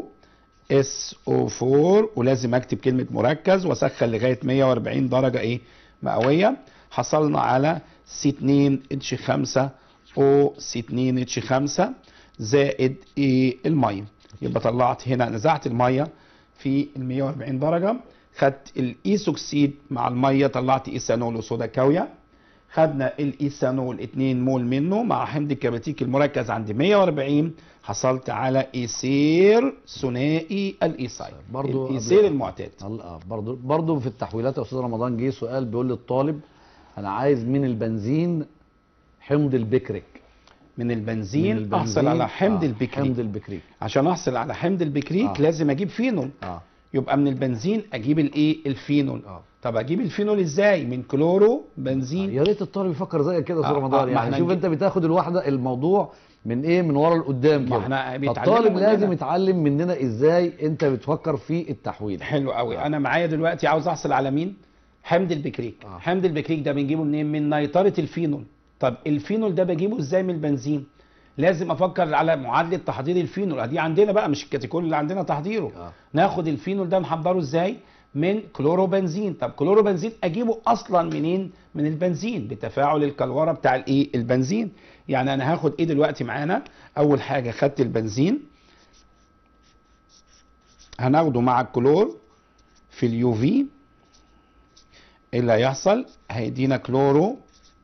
SO4 ولازم اكتب كلمه مركز واسخن لغايه 140 درجه ايه مئويه حصلنا على C2H5 O C2H5 زائد ايه الميه يبقى طلعت هنا نزعت الميه في ال 140 درجه خدت الايثوكسيد مع الميه طلعت ايثانول وصودا كاويه خدنا الايثانول 2 مول منه مع حمض الكبريتيك المركز عند 140 حصلت على ايثير ثنائي الايثايل برضو الايثير قبل- المعتاد اه برضو برضو في التحويلات يا استاذ رمضان جه سؤال بيقول للطالب انا عايز من البنزين حمض البكريك من من البنزين, البنزين احصل على حمض آه، البكريك حمض البكريك عشان احصل على حمض البكريك آه. لازم اجيب فينول اه يبقى من البنزين اجيب الايه الفينول اه طب اجيب الفينول ازاي من كلورو بنزين يا ريت الطالب يفكر زيك كده يا استاذ آه، رمضان آه، ما يعني احنا شوف نجيب- انت بتاخد الواحده الموضوع من ايه من ورا لقدام ما كده احنا بيتعلموا الطالب مننا. لازم يتعلم مننا ازاي انت بتفكر في التحويل حلو قوي انا معايا دلوقتي عاوز احصل على مين حمض البكريك آه. حمض البكريك ده بنجيبه منين من نيترة الفينول طب الفينول ده بجيبه ازاي من البنزين لازم افكر على معادله تحضير الفينول دي عندنا بقى مش الكاتيكول اللي عندنا تحضيره آه. ناخد الفينول ده نحضره ازاي من كلوروبنزين طب كلوروبنزين اجيبه اصلا منين من البنزين بتفاعل الكلوره بتاع الايه البنزين يعني انا هاخد ايه دلوقتي معانا اول حاجه خدت البنزين هناخده مع الكلور في اليو في ايه اللي هيحصل هيدينا كلورو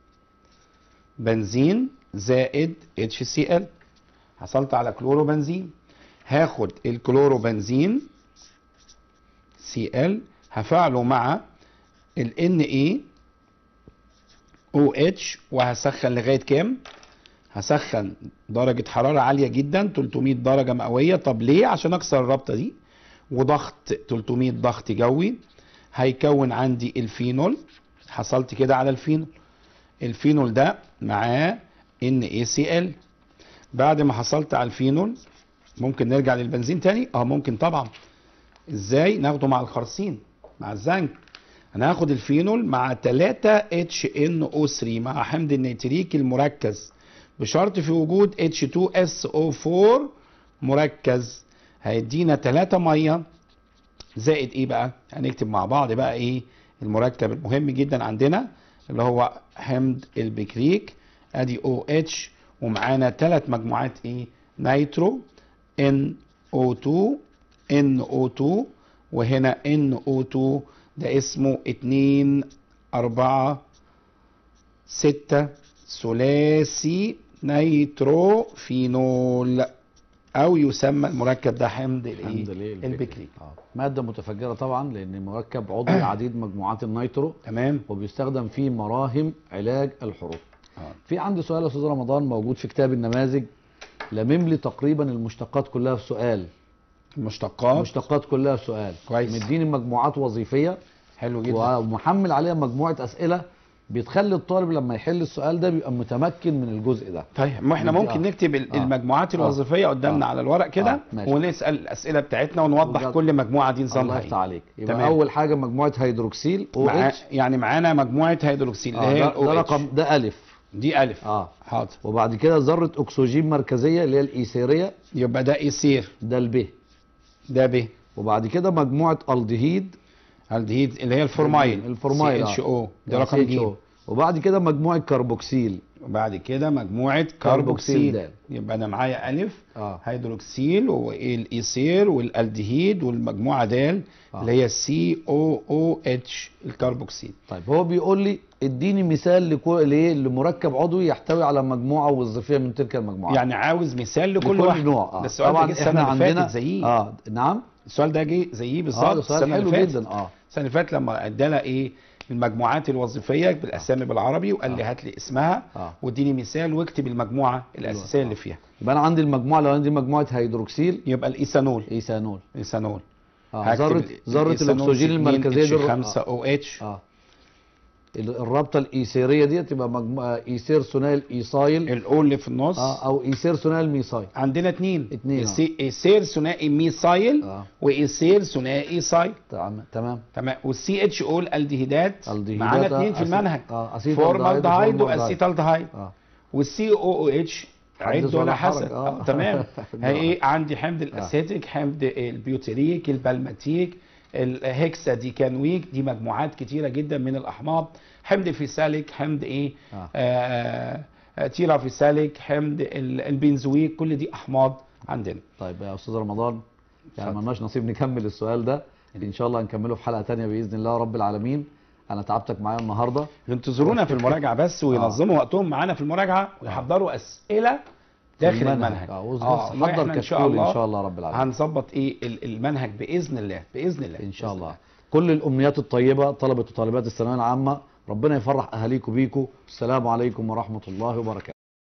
بنزين زائد اتش سي ال حصلت على كلورو بنزين هاخد الكلورو بنزين سي ال هفعله مع ال ان اي او اتش وهسخن لغايه كام هسخن درجه حراره عاليه جدا 300 درجه مئويه طب ليه عشان اكسر الرابطه دي وضغط 300 ضغط جوي هيكون عندي الفينول حصلت كده على الفينول الفينول ده معاه ان اي سي ال بعد ما حصلت على الفينول ممكن نرجع للبنزين تاني اه ممكن طبعا ازاي ناخده مع الخرسين مع الزنك انا هاخد الفينول مع 3 اتش ان او 3 مع حمض النيتريك المركز بشرط في وجود اتش 2 اس او 4 مركز هيدينا 3 ميه زائد ايه بقى هنكتب مع بعض بقى ايه المركب المهم جدا عندنا اللي هو حمض البكريك ادي او اتش ومعانا ثلاث مجموعات ايه نيترو ان او 2 ان او 2 وهنا ان او 2 ده اسمه 2 4 6 ثلاثي نيتروفينول او يسمى المركب ده حمض الايه حمض الايه البكري آه. ماده متفجره طبعا لان مركب عضوي عديد مجموعات النيترو تمام وبيستخدم في مراهم علاج الحروق آه. في عندي سؤال يا استاذ رمضان موجود في كتاب النماذج لمم لي تقريبا المشتقات كلها في سؤال المشتقات المشتقات كلها في سؤال كويس. مديني مجموعات وظيفيه حلو جدا ومحمل عليها مجموعه اسئله بتخلي الطالب لما يحل السؤال ده بيبقى متمكن من الجزء ده طيب ما احنا ندي- ممكن آه. نكتب ال- آه. المجموعات آه. الوظيفيه قدامنا آه. على الورق كده آه. ماشي. ونسال الاسئله بتاعتنا ونوضح وجد- كل مجموعه دي الله نظامها يفتح ايه عليك يبقى تمام. اول حاجه مجموعه هيدروكسيل او مع اتش يعني معانا مجموعه هيدروكسيل اللي آه هي ده, ال ده OH. رقم ده الف دي الف اه حاضر وبعد كده ذره اكسجين مركزيه اللي هي الايثيريه يبقى ده ايسير ده الب ده ب وبعد كده مجموعه الدهيد الدهيد اللي هي الفورمايل الفورمايل اتش آه. او ده يعني رقم CHO. ج وبعد كده مجموعه كربوكسيل وبعد كده مجموعه كربوكسيل كربوكسيل د. يبقى انا معايا الف اه هيدروكسيل والايثير والالدهيد والمجموعه د آه. اللي هي سي او او اتش الكربوكسيل طيب هو بيقول لي اديني مثال لكو... ليه لمركب عضوي يحتوي على مجموعه وظيفيه من تلك المجموعات يعني عاوز مثال لكل, لكل واحد نوع آه. ده السؤال ده جه السنه اللي فاتت زيه اه نعم السؤال ده جه زيه بالظبط اه ده سؤال السنه حلو اللي فاتت جدا اه السنه اللي فاتت لما ادانا ايه المجموعات الوظيفيه بالاسامي بالعربي وقال لي هات لي اسمها آه. واديني مثال واكتب المجموعه الاساسيه اللي فيها يبقى انا عندي المجموعه لو عندي مجموعه هيدروكسيل يبقى الايثانول ايثانول ايثانول اه هكتب ذره ال- ذره الإيثانول الاكسجين 2 المركزيه دي الر- 5 او اتش اه ال- الرابطه الايثيريه دي تبقى مجموعه ايثير ثنائي الايثايل الاو اللي في النص اه او ايثير ثنائي الميثايل عندنا اتنين اتنين، آه. إيسي- ايثير ثنائي ميثايل اه وايثير ثنائي ايثايل تمام تمام تمام والسي اتش او الالدهيدات الدهيدات، معانا آه، اتنين في أسي- المنهج اه اسيتالدهيد فورمالدهايد وفورمالدهايد. واسيتالدهايد اه والسي او او اتش حدث عد ولا ولا حرج، حسد آه. آه. تمام هي ايه عندي حمض الاسيتيك حمض البيوتريك البلماتيك الهكساديكانويك دي مجموعات كتيره جدا من الاحماض حمض فيساليك حمض ايه آه. آه آه تيرافيساليك حمض ال- البنزويك كل دي احماض عندنا طيب يا استاذ رمضان يعني اتفضل. ملناش نصيب نكمل السؤال ده ان شاء الله هنكمله في حلقه تانية باذن الله رب العالمين انا تعبتك معايا النهارده ينتظرونا في المراجعه بس وينظموا وقتهم معانا في المراجعه ويحضروا اسئله داخل المنهج اه آه، وحضر وإحنا ان شاء كشكول الله ان شاء الله رب العالمين هنظبط ايه ال- المنهج باذن الله باذن الله ان شاء بإذن الله كل الامنيات الطيبه طلبه وطالبات الثانويه العامه ربنا يفرح اهاليكم بيكم السلام عليكم ورحمه الله وبركاته